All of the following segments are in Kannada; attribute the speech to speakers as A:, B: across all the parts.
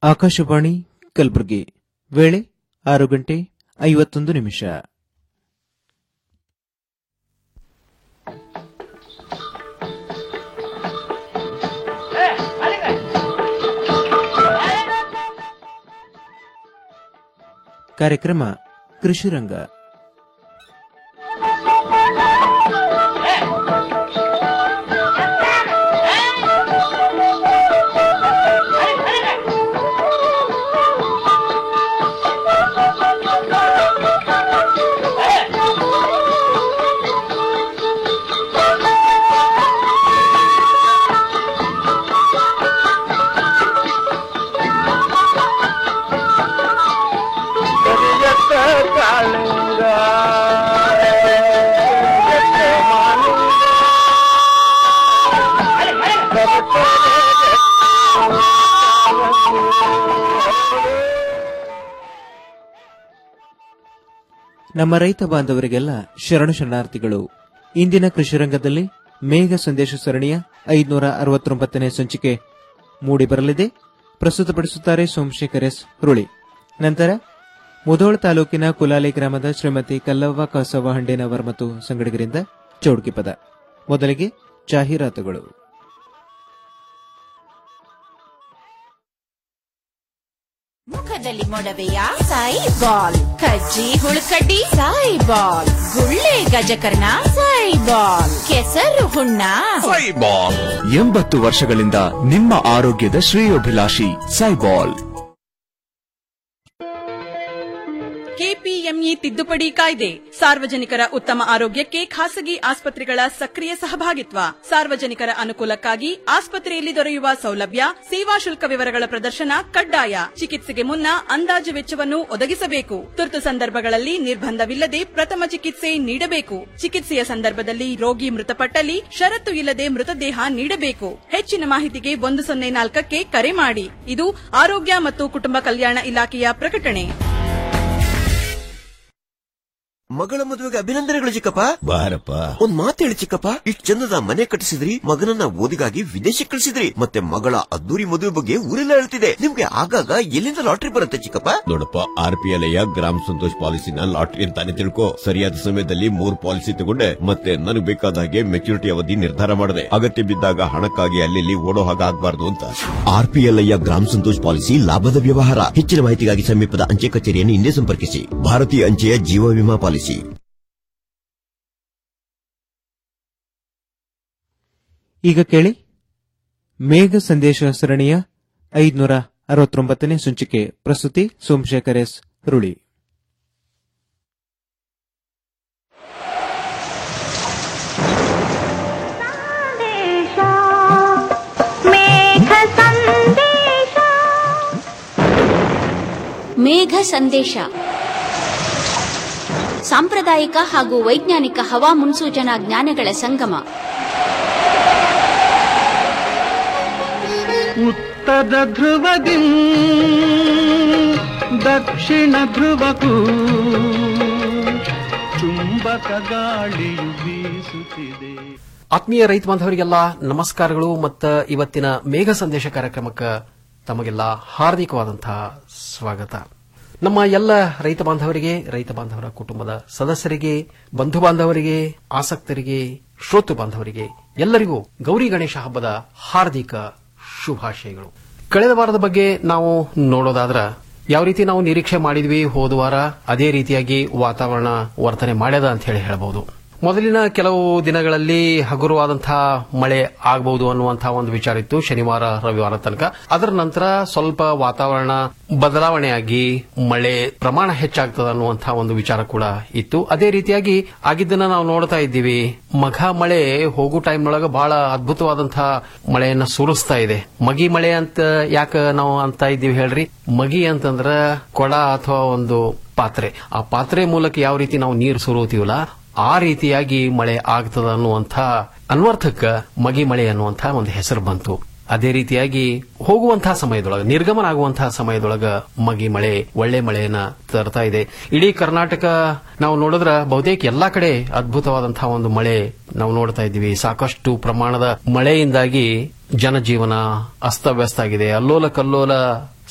A: ಆಕಾಶವಾಣಿ ಕಲಬುರಗಿ ವೇಳೆ ಆರು ಗಂಟೆ ಐವತ್ತೊಂದು ನಿಮಿಷ ಕಾರ್ಯಕ್ರಮ ಕೃಷಿರಂಗ
B: ಕರಿಯತ್ತ ಕಾಳಿಂಗ ಕರಿಯತ್ತ ಮಾಲಿಂಗ
A: ನಮ್ಮ ರೈತ ಬಾಂಧವರಿಗೆಲ್ಲ ಶರಣು ಶರಣಾರ್ಥಿಗಳು ಇಂದಿನ ಕೃಷಿರಂಗದಲ್ಲಿ ಮೇಘ ಸಂದೇಶ ಸರಣಿಯ ಐದುನೂರ ಅರವತ್ತೊಂಬತ್ತನೇ ಸಂಚಿಕೆ ಮೂಡಿಬರಲಿದೆ ಪ್ರಸ್ತುತಪಡಿಸುತ್ತಾರೆ ಸೋಮಶೇಖರ್ ಎಸ್ ಹುರುಳಿ ನಂತರ ಮುಧೋಳ ತಾಲೂಕಿನ ಕುಲಾಲಿ ಗ್ರಾಮದ ಶ್ರೀಮತಿ ಕಲ್ಲವ್ವ ಕಸವ ಹಂಡೇನವರ್ ಮತ್ತು ಸಂಗಡಿಗರಿಂದ ಚೌಡ್ಕಿ ಪದ ಮೊದಲಿಗೆ ಜಾಹೀರಾತುಗಳು
C: ಮುಖದಲ್ಲಿ ಮೊಡವೆಯ ಸಾಯಿ ಬಾಲ್ ಕಜ್ಜಿ ಹುಳುಕಡ್ಡಿ ಸಾಯಿ ಬಾಲ್ ಗುಳ್ಳೆ ಗಜಕರ್ಣ ಸಾಯಿ ಬಾಲ್ ಕೆಸರು ಹುಣ್ಣ
D: ಸೈಬಾಲ್ ಎಂಬತ್ತು ವರ್ಷಗಳಿಂದ ನಿಮ್ಮ ಆರೋಗ್ಯದ ಶ್ರೇಯೋಭಿಲಾಷಿ ಸೈಬಾಲ್
E: ಕೆಪಿಎಂಇ ತಿದ್ದುಪಡಿ ಕಾಯ್ದೆ ಸಾರ್ವಜನಿಕರ ಉತ್ತಮ ಆರೋಗ್ಯಕ್ಕೆ ಖಾಸಗಿ ಆಸ್ಪತ್ರೆಗಳ ಸಕ್ರಿಯ ಸಹಭಾಗಿತ್ವ ಸಾರ್ವಜನಿಕರ ಅನುಕೂಲಕ್ಕಾಗಿ ಆಸ್ಪತ್ರೆಯಲ್ಲಿ ದೊರೆಯುವ ಸೌಲಭ್ಯ ಸೇವಾ ಶುಲ್ಕ ವಿವರಗಳ ಪ್ರದರ್ಶನ ಕಡ್ಡಾಯ ಚಿಕಿತ್ಸೆಗೆ ಮುನ್ನ ಅಂದಾಜು ವೆಚ್ಚವನ್ನು ಒದಗಿಸಬೇಕು ತುರ್ತು ಸಂದರ್ಭಗಳಲ್ಲಿ ನಿರ್ಬಂಧವಿಲ್ಲದೆ ಪ್ರಥಮ ಚಿಕಿತ್ಸೆ ನೀಡಬೇಕು ಚಿಕಿತ್ಸೆಯ ಸಂದರ್ಭದಲ್ಲಿ ರೋಗಿ ಮೃತಪಟ್ಟಲ್ಲಿ ಷರತ್ತು ಇಲ್ಲದೆ ಮೃತದೇಹ ನೀಡಬೇಕು ಹೆಚ್ಚಿನ ಮಾಹಿತಿಗೆ ಒಂದು ಸೊನ್ನೆ ನಾಲ್ಕಕ್ಕೆ ಕರೆ ಮಾಡಿ ಇದು ಆರೋಗ್ಯ ಮತ್ತು ಕುಟುಂಬ ಕಲ್ಯಾಣ ಇಲಾಖೆಯ ಪ್ರಕಟಣೆ
F: ಮಗಳ ಮದುವೆಗೆ ಅಭಿನಂದನೆಗಳು ಚಿಕ್ಕಪ್ಪ
G: ಬಾರಪ್ಪ
F: ಒಂದ್ ಮಾತು ಹೇಳಿ ಚಿಕ್ಕಪ್ಪ ಇಷ್ಟ್ ಚಂದದ ಮನೆ ಕಟ್ಟಿಸಿದ್ರಿ ಮಗನನ್ನ ಓದಿಗಾಗಿ ವಿದೇಶಕ್ಕೆ ಕಳಿಸಿದ್ರಿ ಮತ್ತೆ ಮಗಳ ಅದ್ದೂರಿ ಮದುವೆ ಬಗ್ಗೆ ಊರೆಲ್ಲ ಹೇಳ್ತಿದೆ ನಿಮ್ಗೆ ಆಗಾಗ ಎಲ್ಲಿಂದ ಲಾಟ್ರಿ ಬರುತ್ತೆ ಚಿಕ್ಕಪ್ಪ
G: ನೋಡಪ್ಪ ಆರ್ ಪಿ ಎಲ್ ಗ್ರಾಮ ಸಂತೋಷ್ ಪಾಲಿಸಿನ ಲಾಟ್ರಿ ಅಂತಾನೆ ತಿಳ್ಕೊ ಸರಿಯಾದ ಸಮಯದಲ್ಲಿ ಮೂರ್ ಪಾಲಿಸಿ ತಗೊಂಡೆ ಮತ್ತೆ ನನಗೆ ಬೇಕಾದ ಹಾಗೆ ಮೆಚುರಿಟಿ ಅವಧಿ ನಿರ್ಧಾರ ಮಾಡಿದೆ ಅಗತ್ಯ ಬಿದ್ದಾಗ ಹಣಕ್ಕಾಗಿ ಅಲ್ಲಿ ಓಡೋ ಹಾಗೆ ಆಗ್ಬಾರ್ದು ಅಂತ
F: ಆರ್ ಪಿ ಎಲ್ ಗ್ರಾಮ ಸಂತೋಷ್ ಪಾಲಿಸಿ ಲಾಭದ ವ್ಯವಹಾರ ಹೆಚ್ಚಿನ ಮಾಹಿತಿಗಾಗಿ ಸಮೀಪದ ಅಂಚೆ ಕಚೇರಿಯನ್ನು ಹಿಂದೆ ಸಂಪರ್ಕಿಸಿ ಭಾರತೀಯ ಅಂಚೆಯ ಜೀವ ವಿಮಾ ಪಾಲಿಸಿ
A: ಈಗ ಕೇಳಿ ಮೇಘ ಸಂದೇಶ ಸರಣಿಯ ಐದುನೂರ ಅರವತ್ತೊಂಬತ್ತನೇ ಸಂಚಿಕೆ ಪ್ರಸ್ತುತಿ ಸೋಮಶೇಖರ್ ಎಸ್ ಹುರುಳಿ
H: ಮೇಘ ಸಂದೇಶ ಸಾಂಪ್ರದಾಯಿಕ ಹಾಗೂ ವೈಜ್ಞಾನಿಕ ಹವಾ ಮುನ್ಸೂಚನಾ ಜ್ಞಾನಗಳ ಸಂಗಮ
B: ಉತ್ತರ ಧ್ರುವದಿ ದಕ್ಷಿಣ ಧ್ರುವಕ್ಕೂ ಚುಂಬಕ ಗಾಳಿಯು ಬೀಸುತ್ತಿದೆ
I: ಆತ್ಮೀಯ ರೈತ ಬಾಂಧವರಿಗೆಲ್ಲ ನಮಸ್ಕಾರಗಳು ಮತ್ತು ಇವತ್ತಿನ ಮೇಘ ಸಂದೇಶ ಕಾರ್ಯಕ್ರಮಕ್ಕೆ ತಮಗೆಲ್ಲ ಹಾರ್ದಿಕವಾದಂತಹ ಸ್ವಾಗತ ನಮ್ಮ ಎಲ್ಲ ರೈತ ಬಾಂಧವರಿಗೆ ರೈತ ಬಾಂಧವರ ಕುಟುಂಬದ ಸದಸ್ಯರಿಗೆ ಬಂಧು ಬಾಂಧವರಿಗೆ ಆಸಕ್ತರಿಗೆ ಶ್ರೋತೃ ಬಾಂಧವರಿಗೆ ಎಲ್ಲರಿಗೂ ಗೌರಿ ಗಣೇಶ ಹಬ್ಬದ ಹಾರ್ದಿಕ ಶುಭಾಶಯಗಳು ಕಳೆದ ವಾರದ ಬಗ್ಗೆ ನಾವು ನೋಡೋದಾದ್ರ ಯಾವ ರೀತಿ ನಾವು ನಿರೀಕ್ಷೆ ಮಾಡಿದ್ವಿ ಹೋದ ವಾರ ಅದೇ ರೀತಿಯಾಗಿ ವಾತಾವರಣ ವರ್ತನೆ ಮಾಡ್ಯದ ಅಂತ ಹೇಳಿ ಹೇಳಬಹುದು ಮೊದಲಿನ ಕೆಲವು ದಿನಗಳಲ್ಲಿ ಹಗುರವಾದಂತಹ ಮಳೆ ಆಗಬಹುದು ಅನ್ನುವಂತಹ ಒಂದು ವಿಚಾರ ಇತ್ತು ಶನಿವಾರ ರವಿವಾರ ತನಕ ಅದರ ನಂತರ ಸ್ವಲ್ಪ ವಾತಾವರಣ ಬದಲಾವಣೆಯಾಗಿ ಮಳೆ ಪ್ರಮಾಣ ಹೆಚ್ಚಾಗ್ತದ ಅನ್ನುವಂತಹ ಒಂದು ವಿಚಾರ ಕೂಡ ಇತ್ತು ಅದೇ ರೀತಿಯಾಗಿ ಆಗಿದ್ದನ್ನ ನಾವು ನೋಡ್ತಾ ಇದ್ದೀವಿ ಮಘ ಮಳೆ ಹೋಗೋ ಟೈಮ್ ಒಳಗ ಬಹಳ ಅದ್ಭುತವಾದಂತಹ ಮಳೆಯನ್ನ ಸುರಿಸ್ತಾ ಇದೆ ಮಗಿ ಮಳೆ ಅಂತ ಯಾಕೆ ನಾವು ಅಂತ ಇದ್ದೀವಿ ಹೇಳ್ರಿ ಮಗಿ ಅಂತಂದ್ರ ಕೊಡ ಅಥವಾ ಒಂದು ಪಾತ್ರೆ ಆ ಪಾತ್ರೆ ಮೂಲಕ ಯಾವ ರೀತಿ ನಾವು ನೀರು ಸುರುತ್ತೀವಲ್ಲ ಆ ರೀತಿಯಾಗಿ ಮಳೆ ಆಗ್ತದ ಅನ್ನುವಂಥ ಅನ್ವರ್ಥಕ್ಕ ಮಗಿ ಮಳೆ ಅನ್ನುವಂಥ ಒಂದು ಹೆಸರು ಬಂತು ಅದೇ ರೀತಿಯಾಗಿ ಹೋಗುವಂತಹ ಸಮಯದೊಳಗ ನಿರ್ಗಮನ ಆಗುವಂತಹ ಸಮಯದೊಳಗ ಮಗಿ ಮಳೆ ಒಳ್ಳೆ ಮಳೆಯನ್ನ ತರ್ತಾ ಇದೆ ಇಡೀ ಕರ್ನಾಟಕ ನಾವು ನೋಡಿದ್ರ ಬಹುತೇಕ ಎಲ್ಲಾ ಕಡೆ ಅದ್ಭುತವಾದಂತಹ ಒಂದು ಮಳೆ ನಾವು ನೋಡ್ತಾ ಇದ್ದೀವಿ ಸಾಕಷ್ಟು ಪ್ರಮಾಣದ ಮಳೆಯಿಂದಾಗಿ ಜನಜೀವನ ಅಸ್ತವ್ಯಸ್ತ ಆಗಿದೆ ಅಲ್ಲೋಲ ಕಲ್ಲೋಲ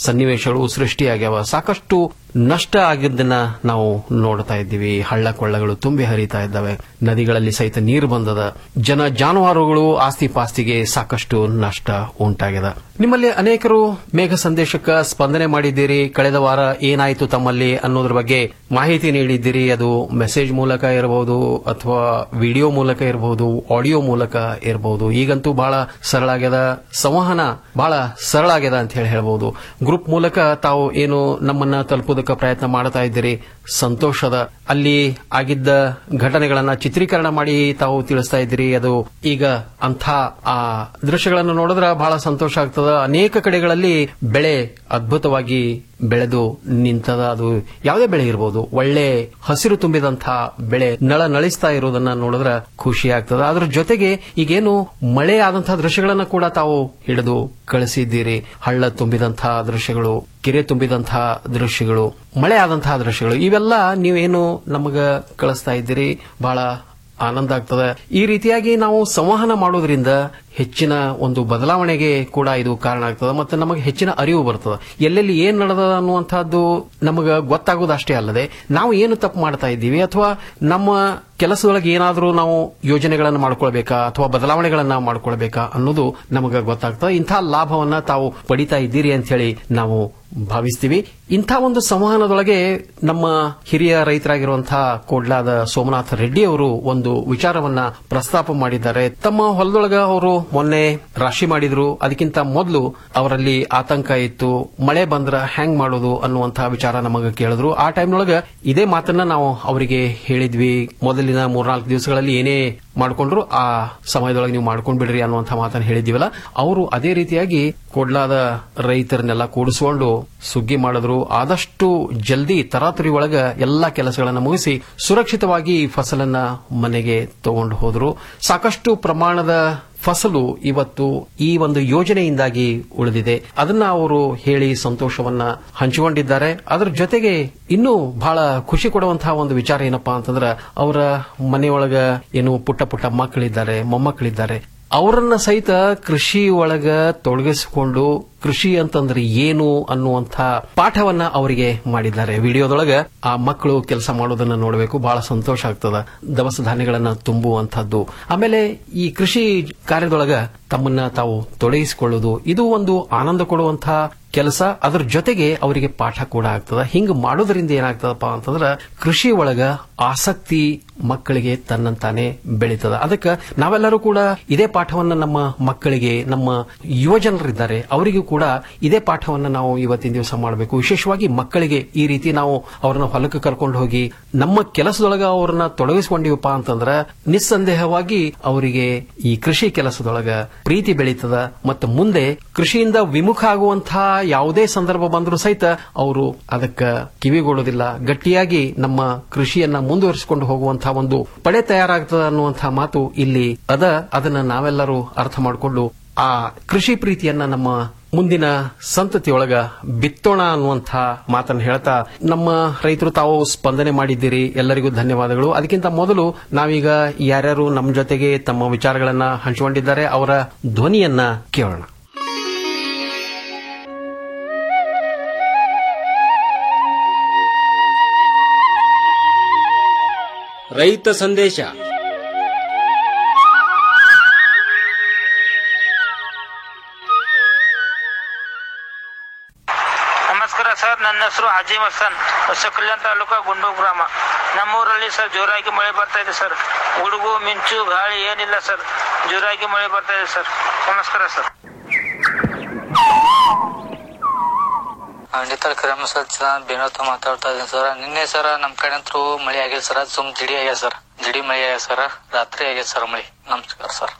I: ಸನ್ನಿವೇಶಗಳು ಸೃಷ್ಟಿಯಾಗ್ಯಾವ ಸಾಕಷ್ಟು ನಷ್ಟ ಆಗಿದ್ದನ್ನ ನಾವು ನೋಡ್ತಾ ಇದ್ದೀವಿ ಹಳ್ಳ ಕೊಳ್ಳಗಳು ತುಂಬಿ ಹರಿತಾ ಇದ್ದಾವೆ ನದಿಗಳಲ್ಲಿ ಸಹಿತ ನೀರು ಬಂದದ ಜನ ಜಾನುವಾರುಗಳು ಆಸ್ತಿ ಪಾಸ್ತಿಗೆ ಸಾಕಷ್ಟು ನಷ್ಟ ಉಂಟಾಗಿದೆ ನಿಮ್ಮಲ್ಲಿ ಅನೇಕರು ಮೇಘ ಸಂದೇಶಕ್ಕೆ ಸ್ಪಂದನೆ ಮಾಡಿದ್ದೀರಿ ಕಳೆದ ವಾರ ಏನಾಯಿತು ತಮ್ಮಲ್ಲಿ ಅನ್ನೋದ್ರ ಬಗ್ಗೆ ಮಾಹಿತಿ ನೀಡಿದ್ದೀರಿ ಅದು ಮೆಸೇಜ್ ಮೂಲಕ ಇರಬಹುದು ಅಥವಾ ವಿಡಿಯೋ ಮೂಲಕ ಇರಬಹುದು ಆಡಿಯೋ ಮೂಲಕ ಇರಬಹುದು ಈಗಂತೂ ಬಹಳ ಸರಳ ಆಗ್ಯದ ಸಂವಹನ ಬಹಳ ಸರಳ ಆಗ್ಯದ ಅಂತ ಹೇಳಿ ಹೇಳಬಹುದು ಗ್ರೂಪ್ ಮೂಲಕ ತಾವು ಏನು ನಮ್ಮನ್ನ ತಲುಪುವುದಕ್ಕೆ ಪ್ರಯತ್ನ ಮಾಡ್ತಾ ಇದ್ದೀರಿ ಸಂತೋಷದ ಅಲ್ಲಿ ಆಗಿದ್ದ ಘಟನೆಗಳನ್ನ ಚಿತ್ರೀಕರಣ ಮಾಡಿ ತಾವು ತಿಳಿಸ್ತಾ ಇದ್ದೀರಿ ಅದು ಈಗ ಅಂಥ ಆ ದೃಶ್ಯಗಳನ್ನು ನೋಡಿದ್ರೆ ಬಹಳ ಸಂತೋಷ ಆಗ್ತದ ಅನೇಕ ಕಡೆಗಳಲ್ಲಿ ಬೆಳೆ ಅದ್ಭುತವಾಗಿ ಬೆಳೆದು ನಿಂತದ ಅದು ಯಾವುದೇ ಬೆಳೆ ಇರಬಹುದು ಒಳ್ಳೆ ಹಸಿರು ತುಂಬಿದಂತಹ ಬೆಳೆ ನಳ ನಳಿಸ್ತಾ ಇರೋದನ್ನ ನೋಡಿದ್ರೆ ಖುಷಿ ಆಗ್ತದ ಅದ್ರ ಜೊತೆಗೆ ಈಗೇನು ಮಳೆ ಆದಂತಹ ದೃಶ್ಯಗಳನ್ನ ಕೂಡ ತಾವು ಹಿಡಿದು ಕಳಿಸಿದ್ದೀರಿ ಹಳ್ಳ ತುಂಬಿದಂತಹ ದೃಶ್ಯಗಳು ಕೆರೆ ತುಂಬಿದಂತಹ ದೃಶ್ಯಗಳು ಮಳೆ ಆದಂತಹ ದೃಶ್ಯಗಳು ಇವೆಲ್ಲ ನೀವೇನು ನಮಗ ಕಳಿಸ್ತಾ ಇದ್ದೀರಿ ಬಹಳ ಆನಂದ ಆಗ್ತದೆ ಈ ರೀತಿಯಾಗಿ ನಾವು ಸಂವಹನ ಮಾಡೋದ್ರಿಂದ ಹೆಚ್ಚಿನ ಒಂದು ಬದಲಾವಣೆಗೆ ಕೂಡ ಇದು ಕಾರಣ ಆಗ್ತದೆ ಮತ್ತೆ ನಮಗೆ ಹೆಚ್ಚಿನ ಅರಿವು ಬರ್ತದೆ ಎಲ್ಲೆಲ್ಲಿ ಏನ್ ನಡೆದ ಅನ್ನುವಂತಹದ್ದು ನಮಗೆ ಗೊತ್ತಾಗೋದಷ್ಟೇ ಅಲ್ಲದೆ ನಾವು ಏನು ತಪ್ಪು ಮಾಡ್ತಾ ಇದ್ದೀವಿ ಅಥವಾ ನಮ್ಮ ಕೆಲಸದೊಳಗೆ ಏನಾದರೂ ನಾವು ಯೋಜನೆಗಳನ್ನು ಮಾಡ್ಕೊಳ್ಬೇಕಾ ಅಥವಾ ಬದಲಾವಣೆಗಳನ್ನ ಮಾಡ್ಕೊಳ್ಬೇಕಾ ಅನ್ನೋದು ನಮಗೆ ಗೊತ್ತಾಗ್ತದೆ ಇಂಥ ಲಾಭವನ್ನ ತಾವು ಪಡಿತಾ ಇದ್ದೀರಿ ಅಂತ ಹೇಳಿ ನಾವು ಭಾವಿಸ್ತೀವಿ ಇಂಥ ಒಂದು ಸಂವಹನದೊಳಗೆ ನಮ್ಮ ಹಿರಿಯ ರೈತರಾಗಿರುವಂತಹ ಕೋಡ್ಲಾದ ಸೋಮನಾಥ ರೆಡ್ಡಿ ಅವರು ಒಂದು ವಿಚಾರವನ್ನ ಪ್ರಸ್ತಾಪ ಮಾಡಿದ್ದಾರೆ ತಮ್ಮ ಹೊಲದೊಳಗ ಅವರು ಮೊನ್ನೆ ರಾಶಿ ಮಾಡಿದ್ರು ಅದಕ್ಕಿಂತ ಮೊದಲು ಅವರಲ್ಲಿ ಆತಂಕ ಇತ್ತು ಮಳೆ ಬಂದ್ರ ಹೆಂಗ್ ಮಾಡೋದು ಅನ್ನುವಂತಹ ವಿಚಾರ ನಮಗೆ ಕೇಳಿದ್ರು ಆ ಟೈಮ್ನೊಳಗ ಇದೇ ಮಾತನ್ನ ನಾವು ಅವರಿಗೆ ಹೇಳಿದ್ವಿ ಮೊದಲಿನ ಮೂರ್ನಾಲ್ಕು ದಿವಸಗಳಲ್ಲಿ ಏನೇ ಮಾಡ್ಕೊಂಡ್ರು ಆ ಸಮಯದೊಳಗೆ ನೀವು ಮಾಡ್ಕೊಂಡ್ ಬಿಡ್ರಿ ಅನ್ನುವಂಥ ಮಾತನ್ನ ಹೇಳಿದ್ದೀವಲ್ಲ ಅವರು ಅದೇ ರೀತಿಯಾಗಿ ಕೊಡ್ಲಾದ ರೈತರನ್ನೆಲ್ಲ ಕೂಡಿಸಿಕೊಂಡು ಸುಗ್ಗಿ ಮಾಡಿದ್ರು ಆದಷ್ಟು ಜಲ್ದಿ ತರಾತುರಿ ಒಳಗ ಎಲ್ಲಾ ಕೆಲಸಗಳನ್ನ ಮುಗಿಸಿ ಸುರಕ್ಷಿತವಾಗಿ ಫಸಲನ್ನ ಮನೆಗೆ ತಗೊಂಡು ಹೋದ್ರು ಸಾಕಷ್ಟು ಪ್ರಮಾಣದ ಫಸಲು ಇವತ್ತು ಈ ಒಂದು ಯೋಜನೆಯಿಂದಾಗಿ ಉಳಿದಿದೆ ಅದನ್ನ ಅವರು ಹೇಳಿ ಸಂತೋಷವನ್ನ ಹಂಚಿಕೊಂಡಿದ್ದಾರೆ ಅದರ ಜೊತೆಗೆ ಇನ್ನೂ ಬಹಳ ಖುಷಿ ಕೊಡುವಂತಹ ಒಂದು ವಿಚಾರ ಏನಪ್ಪಾ ಅಂತಂದ್ರ ಅವರ ಮನೆಯೊಳಗ ಏನು ಪುಟ್ಟ ಪುಟ್ಟ ಮಕ್ಕಳಿದ್ದಾರೆ ಮೊಮ್ಮಕ್ಕಳಿದ್ದಾರೆ ಅವರನ್ನ ಸಹಿತ ಕೃಷಿ ಒಳಗ ತೊಡಗಿಸಿಕೊಂಡು ಕೃಷಿ ಅಂತಂದ್ರೆ ಏನು ಅನ್ನುವಂಥ ಪಾಠವನ್ನ ಅವರಿಗೆ ಮಾಡಿದ್ದಾರೆ ವಿಡಿಯೋದೊಳಗ ಆ ಮಕ್ಕಳು ಕೆಲಸ ಮಾಡೋದನ್ನ ನೋಡಬೇಕು ಬಹಳ ಸಂತೋಷ ಆಗ್ತದ ದವಸ ಧಾನ್ಯಗಳನ್ನ ತುಂಬುವಂತಹದ್ದು ಆಮೇಲೆ ಈ ಕೃಷಿ ಕಾರ್ಯದೊಳಗ ತಮ್ಮನ್ನ ತಾವು ತೊಡಗಿಸಿಕೊಳ್ಳುವುದು ಇದು ಒಂದು ಆನಂದ ಕೊಡುವಂತಹ ಕೆಲಸ ಅದರ ಜೊತೆಗೆ ಅವರಿಗೆ ಪಾಠ ಕೂಡ ಆಗ್ತದ ಹಿಂಗ್ ಮಾಡೋದ್ರಿಂದ ಏನಾಗ್ತದಪ್ಪ ಅಂತಂದ್ರ ಕೃಷಿ ಒಳಗ ಆಸಕ್ತಿ ಮಕ್ಕಳಿಗೆ ತನ್ನಂತಾನೆ ಬೆಳೀತದ ಅದಕ್ಕೆ ನಾವೆಲ್ಲರೂ ಕೂಡ ಇದೇ ಪಾಠವನ್ನ ನಮ್ಮ ಮಕ್ಕಳಿಗೆ ನಮ್ಮ ಯುವಜನರಿದ್ದಾರೆ ಅವರಿಗೂ ಕೂಡ ಇದೇ ಪಾಠವನ್ನ ನಾವು ಇವತ್ತಿನ ದಿವಸ ಮಾಡಬೇಕು ವಿಶೇಷವಾಗಿ ಮಕ್ಕಳಿಗೆ ಈ ರೀತಿ ನಾವು ಅವ್ರನ್ನ ಹೊಲಕ್ಕೆ ಕರ್ಕೊಂಡು ಹೋಗಿ ನಮ್ಮ ಕೆಲಸದೊಳಗ ಅವ್ರನ್ನ ತೊಡಗಿಸಿಕೊಂಡಿವಪ್ಪ ಅಂತಂದ್ರ ನಿಸ್ಸಂದೇಹವಾಗಿ ಅವರಿಗೆ ಈ ಕೃಷಿ ಕೆಲಸದೊಳಗ ಪ್ರೀತಿ ಬೆಳೀತದ ಮತ್ತು ಮುಂದೆ ಕೃಷಿಯಿಂದ ವಿಮುಖ ಆಗುವಂತಹ ಯಾವುದೇ ಸಂದರ್ಭ ಬಂದರೂ ಸಹಿತ ಅವರು ಅದಕ್ಕ ಕಿವಿಗೊಡೋದಿಲ್ಲ ಗಟ್ಟಿಯಾಗಿ ನಮ್ಮ ಕೃಷಿಯನ್ನ ಮುಂದುವರಿಸಿಕೊಂಡು ಹೋಗುವಂತಹ ಒಂದು ಪಡೆ ತಯಾರಾಗ್ತದ ಅನ್ನುವಂತಹ ಮಾತು ಇಲ್ಲಿ ಅದ ಅದನ್ನ ನಾವೆಲ್ಲರೂ ಅರ್ಥ ಮಾಡಿಕೊಂಡು ಆ ಕೃಷಿ ಪ್ರೀತಿಯನ್ನ ನಮ್ಮ ಮುಂದಿನ ಸಂತತಿಯೊಳಗ ಬಿತ್ತೋಣ ಅನ್ನುವಂಥ ಮಾತನ್ನು ಹೇಳ್ತಾ ನಮ್ಮ ರೈತರು ತಾವು ಸ್ಪಂದನೆ ಮಾಡಿದ್ದೀರಿ ಎಲ್ಲರಿಗೂ ಧನ್ಯವಾದಗಳು ಅದಕ್ಕಿಂತ ಮೊದಲು ನಾವೀಗ ಯಾರ್ಯಾರು ನಮ್ಮ ಜೊತೆಗೆ ತಮ್ಮ ವಿಚಾರಗಳನ್ನ ಹಂಚಿಕೊಂಡಿದ್ದಾರೆ ಅವರ ಧ್ವನಿಯನ್ನ ಕೇಳೋಣ
J: ರೈತ ಸಂದೇಶ
K: ನಮಸ್ಕಾರ ಸರ್ ನನ್ನ ಹೆಸರು ಹಾಜಿ ಮಸ್ತಾನ್ ಹೊಸ ಕಲ್ಯಾಣ ತಾಲೂಕು ಗುಂಡು ಗ್ರಾಮ ನಮ್ಮೂರಲ್ಲಿ ಸರ್ ಜೋರಾಗಿ ಮಳೆ ಬರ್ತಾ ಇದೆ ಸರ್ ಗುಡುಗು ಮಿಂಚು ಗಾಳಿ ಏನಿಲ್ಲ ಸರ್ ಜೋರಾಗಿ ಮಳೆ ಬರ್ತಾ ಇದೆ ಸರ್ ನಮಸ್ಕಾರ ಸರ್
L: ಖಂಡಿತ ಕ್ರಮ ಸರ್ ಚೆನ್ನಾಗಿ ಬೇನೋತ ಮಾತಾಡ್ತಾ ಇದ್ದೀನಿ ಸರ್ ನಿನ್ನೆ ಸರ್ ನಮ್ ಕಡೆ ಅಂತೂ ಮಳೆ ಆಗಿಲ್ಲ ಸರ್ ಸುಮ್ ಜಿಡಿ ಆಗ್ಯದ ಸರ್ ಜಿಡಿ ಮಳೆ ಆಗ್ಯದ ಸರ್ ರಾತ್ರಿ ಆಗ್ಯದ ಸರ್ ಮಳೆ ನಮಸ್ಕಾರ ಸರ್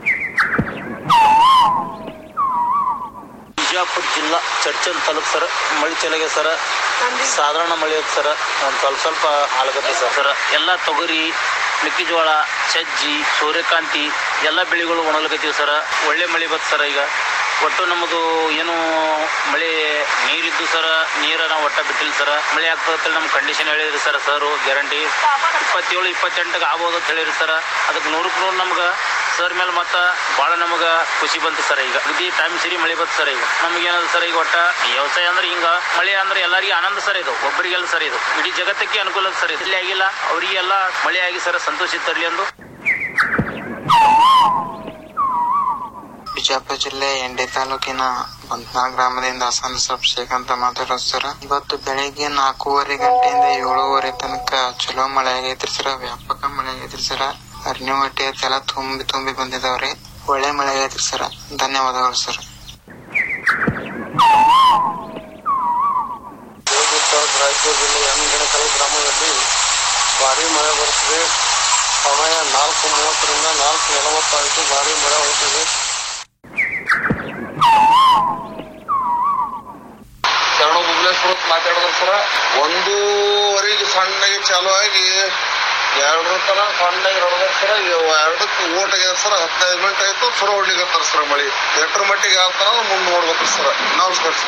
M: ಬಿಜಾಪುರ ಜಿಲ್ಲಾ ಚಡ್ಚನ್ ತಾಲೂಕ್ ಸರ್ ಮಳಿ ಚಲಾಗಿದೆ ಸರ್ ಸಾಧಾರಣ ಮಳೆ ಐತೆ ಸರ್ ಒಂದ್ ಸ್ವಲ್ಪ ಸ್ವಲ್ಪ ಆಲಗತ್ತೆ ಸರ್ ಸರ್ ಎಲ್ಲ ತೊಗರಿ ಮೆಕ್ಕೆಜೋಳ ಸಜ್ಜಿ ಸೂರ್ಯಕಾಂತಿ ಎಲ್ಲ ಬೆಳೆಗಳು ಒಣಗಲಕತ್ತೀವಿ ಸರ್ ಒಳ್ಳೆ ಮಳೆ ಬತ್ತು ಸರ್ ಈಗ ಒಟ್ಟು ನಮ್ಮದು ಏನು ಮಳೆ ನೀರಿದ್ದು ಸರ ನೀರ ನಾವು ಒಟ್ಟ ಬಿಟ್ಟಿಲ್ಲ ಸರ ಮಳೆ ಆಗ್ತದೆ ನಮ್ಮ ಕಂಡೀಷನ್ ಹೇಳಿದ್ರಿ ಸರ್ ಸರ್ ಗ್ಯಾರಂಟಿ ಇಪ್ಪತ್ತೇಳು ಇಪ್ಪತ್ತೆಂಟಕ್ಕೆ ಆಗ್ಬೋದು ಅಂತ ಹೇಳಿರಿ ಸರ್ ಅದಕ್ಕೆ ನೂರಕ್ಕೆ ನೂರು ನಮ್ಗೆ ಸರ್ ಮೇಲೆ ಮತ್ತ ಬಹಳ ನಮಗ ಖುಷಿ ಬಂತು ಸರ್ ಈಗ ಅಗದಿ ಟೈಮ್ ಸರಿ ಮಳೆ ಬಂತು ಸರ್ ಈಗ ನಮಗೇನದ ಸರ್ ಈಗ ಒಟ್ಟ ವ್ಯವಸಾಯ ಅಂದ್ರೆ ಹಿಂಗ ಮಳೆ ಅಂದ್ರೆ ಎಲ್ಲರಿಗೂ ಆನಂದ ಸರ್ ಇದು ಒಬ್ಬರಿಗೆಲ್ಲ ಸರ್ ಇದು ಇಡೀ ಜಗತ್ತಕ್ಕೆ ಅನುಕೂಲ ಸರ್ ಇದು ಇಲ್ಲಿ ಆಗಿಲ್ಲ ಅವರಿಗೆಲ್ಲ ಮಳೆ ಆಗಿ ಸರ್ ಸಂತೋಷ ತರಲಿ ಎಂದು
N: ಬಿಜಾಪುರ ಜಿಲ್ಲೆ ಎಂಡೆ ತಾಲೂಕಿನ ಬಂತ್ನಾಳ್ ಗ್ರಾಮದಿಂದ ಹಸನ್ ಸಬ್ ಶೇಖ್ ಅಂತ ಮಾತಾಡೋದು ಸರ್ ಇವತ್ತು ಬೆಳಿಗ್ಗೆ ನಾಲ್ಕೂವರೆ ಗಂಟೆಯಿಂದ ಏಳುವರೆ ತನಕ ಚಲೋ ಮಳೆ ಆಗೈತ್ರಿ ಸರ್ ವ್ಯಾಪಕ ಮಳೆ ಆಗೈತ್ರಿ ಸರ್ ಅರಣ್ಯ ಹೊಟ್ಟೆ ಎಲ್ಲ ತುಂಬಿ ತುಂಬಿ ಬಂದಿದಾವ್ರಿ ಒಳ್ಳೆ ಮಳೆ ಆಗೈತ್ರಿ ಸರ್ ಧನ್ಯವಾದಗಳು ಸರ್
O: ರಾಯಚೂರು ಜಿಲ್ಲೆ ಎಮ್ಗಡಕಲ್ ಗ್ರಾಮದಲ್ಲಿ ಭಾರಿ ಮಳೆ ಬರುತ್ತಿದೆ ಸಮಯ ನಾಲ್ಕು ಮೂವತ್ತರಿಂದ ನಾಲ್ಕು ನಲವತ್ತಾಯಿತು ಭಾರಿ ಮಳೆ ಹೋಗ್ತಿದೆ ಶರಣ ಬುಬ್ಲೇಶ್ವರ ಮಾತಾಡಿದ್ರು ಸರ ಒಂದೂವರೆಗೆ ಸಣ್ಣಗೆ ಚಾಲು ಆಗಿ ಎರಡರ ತನ ಸಣ್ಣಗೆ ಹೊಡೆದ್ರ ಸರ ಎರಡಕ್ಕೆ ಓಟ್ ಆಗ್ಯದ ಸರ್ ಹದಿನೈದು ಮಿನಿಟ್ ಆಯ್ತು ಸುರ ಹೊಡ್ಲಿಕತ್ತಾರ ಸರ್ ಮಳಿ ಎಷ್ಟರ ಮಟ್ಟಿಗೆ ಆಗ್ತಾರ ಮುಂದೆ ನೋಡ್ಬೇಕು ಸರ್ ನಮಸ್ಕಾರ ಸರ್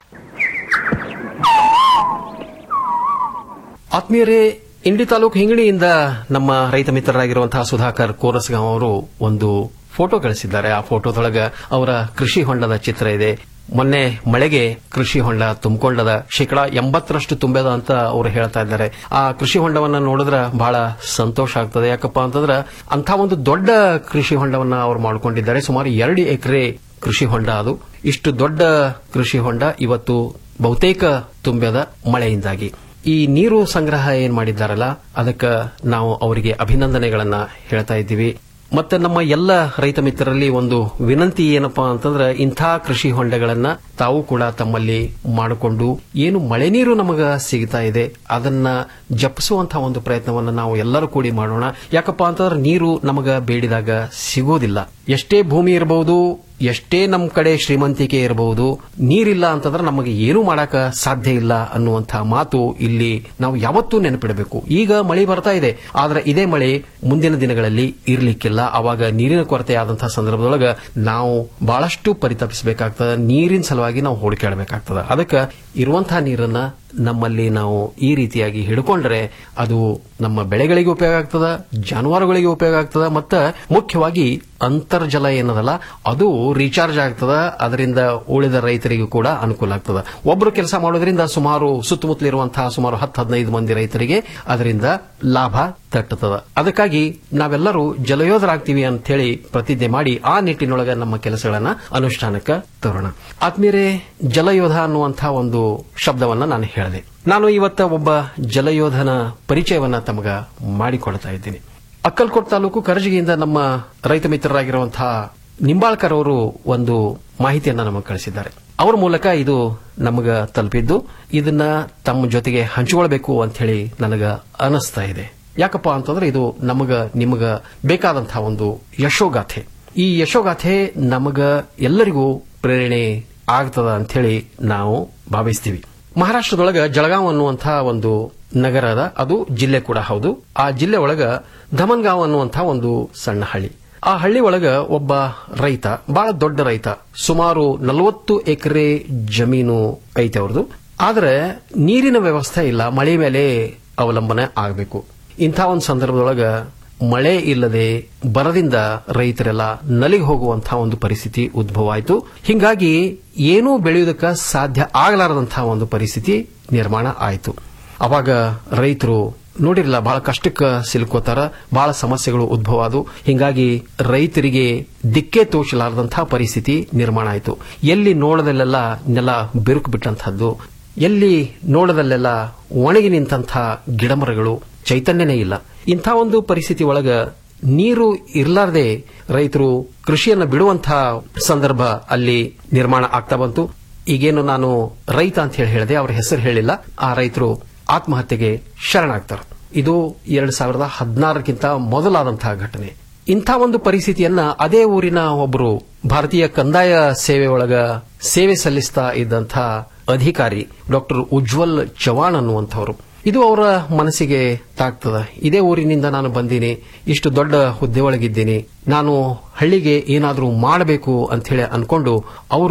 I: ಆತ್ಮೀಯರೇ ಇಂಡಿ ತಾಲೂಕು ಹಿಂಗಣಿಯಿಂದ ನಮ್ಮ ರೈತ ಮಿತ್ರರಾಗಿರುವಂತಹ ಸುಧಾಕರ್ ಕೋರಸ್ಗಾಂವ್ ಅವರು ಒಂದು ಫೋಟೋ ಕಳಿಸಿದ್ದಾರೆ ಆ ಫೋಟೋದೊಳಗ ಅವರ ಕೃಷಿ ಹೊಂಡದ ಚಿತ್ರ ಇದೆ ಮೊನ್ನೆ ಮಳೆಗೆ ಕೃಷಿ ಹೊಂಡ ತುಂಬಿಕೊಂಡದ ಶೇಕಡಾ ಎಂಬತ್ತರಷ್ಟು ತುಂಬ್ಯದ ಅಂತ ಅವರು ಹೇಳ್ತಾ ಇದ್ದಾರೆ ಆ ಕೃಷಿ ಹೊಂಡವನ್ನ ನೋಡಿದ್ರೆ ಬಹಳ ಸಂತೋಷ ಆಗ್ತದೆ ಯಾಕಪ್ಪ ಅಂತಂದ್ರೆ ಅಂತ ಒಂದು ದೊಡ್ಡ ಕೃಷಿ ಹೊಂಡವನ್ನ ಅವರು ಮಾಡಿಕೊಂಡಿದ್ದಾರೆ ಸುಮಾರು ಎರಡು ಎಕರೆ ಕೃಷಿ ಹೊಂಡ ಅದು ಇಷ್ಟು ದೊಡ್ಡ ಕೃಷಿ ಹೊಂಡ ಇವತ್ತು ಬಹುತೇಕ ತುಂಬ್ಯದ ಮಳೆಯಿಂದಾಗಿ ಈ ನೀರು ಸಂಗ್ರಹ ಏನ್ ಮಾಡಿದ್ದಾರಲ್ಲ ಅದಕ್ಕೆ ನಾವು ಅವರಿಗೆ ಅಭಿನಂದನೆಗಳನ್ನ ಹೇಳ್ತಾ ಇದ್ದೀವಿ ಮತ್ತೆ ನಮ್ಮ ಎಲ್ಲ ರೈತ ಮಿತ್ರರಲ್ಲಿ ಒಂದು ವಿನಂತಿ ಏನಪ್ಪಾ ಅಂತಂದ್ರೆ ಇಂಥ ಕೃಷಿ ಹೊಂಡಗಳನ್ನ ತಾವು ಕೂಡ ತಮ್ಮಲ್ಲಿ ಮಾಡಿಕೊಂಡು ಏನು ಮಳೆ ನೀರು ನಮಗ ಸಿಗ್ತಾ ಇದೆ ಅದನ್ನ ಜಪಿಸುವಂತಹ ಒಂದು ಪ್ರಯತ್ನವನ್ನ ನಾವು ಎಲ್ಲರೂ ಕೂಡಿ ಮಾಡೋಣ ಯಾಕಪ್ಪ ಅಂತಂದ್ರೆ ನೀರು ನಮಗ ಬೇಡಿದಾಗ ಸಿಗೋದಿಲ್ಲ ಎಷ್ಟೇ ಭೂಮಿ ಇರಬಹುದು ಎಷ್ಟೇ ನಮ್ಮ ಕಡೆ ಶ್ರೀಮಂತಿಕೆ ಇರಬಹುದು ನೀರಿಲ್ಲ ಅಂತಂದ್ರೆ ನಮಗೆ ಏನೂ ಮಾಡಕ ಸಾಧ್ಯ ಇಲ್ಲ ಅನ್ನುವಂತಹ ಮಾತು ಇಲ್ಲಿ ನಾವು ಯಾವತ್ತೂ ನೆನಪಿಡಬೇಕು ಈಗ ಮಳೆ ಬರ್ತಾ ಇದೆ ಆದ್ರೆ ಇದೇ ಮಳೆ ಮುಂದಿನ ದಿನಗಳಲ್ಲಿ ಇರ್ಲಿಕ್ಕಿಲ್ಲ ಅವಾಗ ನೀರಿನ ಕೊರತೆ ಆದಂತಹ ಸಂದರ್ಭದೊಳಗ ನಾವು ಬಹಳಷ್ಟು ಪರಿತಪಿಸಬೇಕಾಗ್ತದೆ ನೀರಿನ ಸಲುವಾಗಿ ನಾವು ಹುಡುಕಾಡಬೇಕಾಗ್ತದೆ ಅದಕ್ಕೆ ಇರುವಂತಹ ನೀರನ್ನ ನಮ್ಮಲ್ಲಿ ನಾವು ಈ ರೀತಿಯಾಗಿ ಹಿಡ್ಕೊಂಡ್ರೆ ಅದು ನಮ್ಮ ಬೆಳೆಗಳಿಗೆ ಉಪಯೋಗ ಆಗ್ತದ ಜಾನುವಾರುಗಳಿಗೆ ಉಪಯೋಗ ಆಗ್ತದ ಮತ್ತು ಮುಖ್ಯವಾಗಿ ಅಂತರ್ಜಲ ಏನದಲ್ಲ ಅದು ರೀಚಾರ್ಜ್ ಆಗ್ತದ ಅದರಿಂದ ಉಳಿದ ರೈತರಿಗೂ ಕೂಡ ಅನುಕೂಲ ಆಗ್ತದ ಒಬ್ರು ಕೆಲಸ ಮಾಡೋದ್ರಿಂದ ಸುಮಾರು ಸುತ್ತಮುತ್ತಲಿರುವಂತಹ ಸುಮಾರು ಹತ್ತು ಹದಿನೈದು ಮಂದಿ ರೈತರಿಗೆ ಅದರಿಂದ ಲಾಭ ತಟ್ಟುತ್ತದ ಅದಕ್ಕಾಗಿ ನಾವೆಲ್ಲರೂ ಜಲಯೋಧರಾಗ್ತೀವಿ ಅಂತ ಹೇಳಿ ಪ್ರತಿಜ್ಞೆ ಮಾಡಿ ಆ ನಿಟ್ಟಿನೊಳಗೆ ನಮ್ಮ ಕೆಲಸಗಳನ್ನ ಅನುಷ್ಠಾನಕ್ಕೆ ತರೋಣ ಆತ್ಮೀಯರೇ ಜಲಯೋಧ ಅನ್ನುವಂತಹ ಒಂದು ಶಬ್ದವನ್ನ ನಾನು ಹೇಳಿದೆ ನಾನು ಇವತ್ತ ಒಬ್ಬ ಜಲಯೋಧನ ಪರಿಚಯವನ್ನ ತಮಗ ಮಾಡಿಕೊಡ್ತಾ ಇದ್ದೀನಿ ಅಕ್ಕಲ್ಕೋಟ್ ತಾಲೂಕು ಕರಜಗಿಯಿಂದ ನಮ್ಮ ರೈತ ಮಿತ್ರರಾಗಿರುವಂತಹ ನಿಂಬಾಳ್ಕರ್ ಅವರು ಒಂದು ಮಾಹಿತಿಯನ್ನ ನಮಗೆ ಕಳಿಸಿದ್ದಾರೆ ಅವರ ಮೂಲಕ ಇದು ನಮಗ ತಲುಪಿದ್ದು ಇದನ್ನ ತಮ್ಮ ಜೊತೆಗೆ ಹಂಚಿಕೊಳ್ಬೇಕು ಅಂತ ಹೇಳಿ ನನಗ ಅನಿಸ್ತಾ ಇದೆ ಯಾಕಪ್ಪ ಅಂತಂದ್ರೆ ಇದು ನಮಗ ನಿಮಗ ಬೇಕಾದಂತಹ ಒಂದು ಯಶೋಗಾಥೆ ಈ ಯಶೋಗಾಥೆ ನಮಗ ಎಲ್ಲರಿಗೂ ಪ್ರೇರಣೆ ಆಗ್ತದ ಅಂತ ಹೇಳಿ ನಾವು ಭಾವಿಸ್ತೀವಿ ಮಹಾರಾಷ್ಟ್ರದೊಳಗ ಜಳಗಾಂವ್ ಅನ್ನುವಂತಹ ಒಂದು ನಗರ ಅದ ಅದು ಜಿಲ್ಲೆ ಕೂಡ ಹೌದು ಆ ಜಿಲ್ಲೆ ಒಳಗ ಧಮನ್ಗಾಂವ್ ಅನ್ನುವಂತಹ ಒಂದು ಸಣ್ಣ ಹಳ್ಳಿ ಆ ಹಳ್ಳಿ ಒಳಗ ಒಬ್ಬ ರೈತ ಬಹಳ ದೊಡ್ಡ ರೈತ ಸುಮಾರು ನಲವತ್ತು ಎಕರೆ ಜಮೀನು ಐತೆ ಅವ್ರದ್ದು ಆದ್ರೆ ನೀರಿನ ವ್ಯವಸ್ಥೆ ಇಲ್ಲ ಮಳೆ ಮೇಲೆ ಅವಲಂಬನೆ ಆಗಬೇಕು ಇಂಥ ಒಂದು ಸಂದರ್ಭದೊಳಗ ಮಳೆ ಇಲ್ಲದೆ ಬರದಿಂದ ರೈತರೆಲ್ಲ ನಲಿಗೆ ಹೋಗುವಂತಹ ಒಂದು ಪರಿಸ್ಥಿತಿ ಉದ್ಭವ ಆಯಿತು ಹಿಂಗಾಗಿ ಏನೂ ಬೆಳೆಯುವುದಕ್ಕೆ ಸಾಧ್ಯ ಆಗಲಾರದಂತಹ ಒಂದು ಪರಿಸ್ಥಿತಿ ನಿರ್ಮಾಣ ಆಯಿತು ಅವಾಗ ರೈತರು ನೋಡಿರಲ್ಲ ಬಹಳ ಕಷ್ಟಕ್ಕೆ ಸಿಲುಕೋತಾರ ಬಹಳ ಸಮಸ್ಯೆಗಳು ಉದ್ಭವ ಆದವು ಹಿಂಗಾಗಿ ರೈತರಿಗೆ ದಿಕ್ಕೇ ತೋಚಲಾರದಂತಹ ಪರಿಸ್ಥಿತಿ ನಿರ್ಮಾಣ ಆಯಿತು ಎಲ್ಲಿ ನೋಡದಲ್ಲೆಲ್ಲ ನೆಲ ಬಿರುಕು ಬಿಟ್ಟಂತಹದ್ದು ಎಲ್ಲಿ ನೋಡದಲ್ಲೆಲ್ಲ ಒಣಗಿ ನಿಂತಹ ಗಿಡಮರಗಳು ಚೈತನ್ಯನೇ ಇಲ್ಲ ಇಂಥ ಒಂದು ಪರಿಸ್ಥಿತಿ ಒಳಗ ನೀರು ಇರಲಾರದೆ ರೈತರು ಕೃಷಿಯನ್ನು ಬಿಡುವಂತಹ ಸಂದರ್ಭ ಅಲ್ಲಿ ನಿರ್ಮಾಣ ಆಗ್ತಾ ಬಂತು ಈಗೇನು ನಾನು ರೈತ ಅಂತ ಹೇಳಿ ಹೇಳಿದೆ ಅವರ ಹೆಸರು ಹೇಳಿಲ್ಲ ಆ ರೈತರು ಆತ್ಮಹತ್ಯೆಗೆ ಶರಣಾಗ್ತಾರೆ ಇದು ಎರಡ್ ಸಾವಿರದ ಹದಿನಾರಕ್ಕಿಂತ ಮೊದಲಾದಂತಹ ಘಟನೆ ಇಂಥ ಒಂದು ಪರಿಸ್ಥಿತಿಯನ್ನ ಅದೇ ಊರಿನ ಒಬ್ಬರು ಭಾರತೀಯ ಕಂದಾಯ ಸೇವೆ ಒಳಗ ಸೇವೆ ಸಲ್ಲಿಸ್ತಾ ಇದ್ದಂತಹ ಅಧಿಕಾರಿ ಡಾಕ್ಟರ್ ಉಜ್ವಲ್ ಚವಾಣ್ ಅನ್ನುವಂಥವರು ಇದು ಅವರ ಮನಸ್ಸಿಗೆ ತಾಗ್ತದ ಇದೇ ಊರಿನಿಂದ ನಾನು ಬಂದೀನಿ ಇಷ್ಟು ದೊಡ್ಡ ಹುದ್ದೆ ಒಳಗಿದ್ದೀನಿ ನಾನು ಹಳ್ಳಿಗೆ ಏನಾದರೂ ಮಾಡಬೇಕು ಅಂತ ಹೇಳಿ ಅನ್ಕೊಂಡು ಅವರು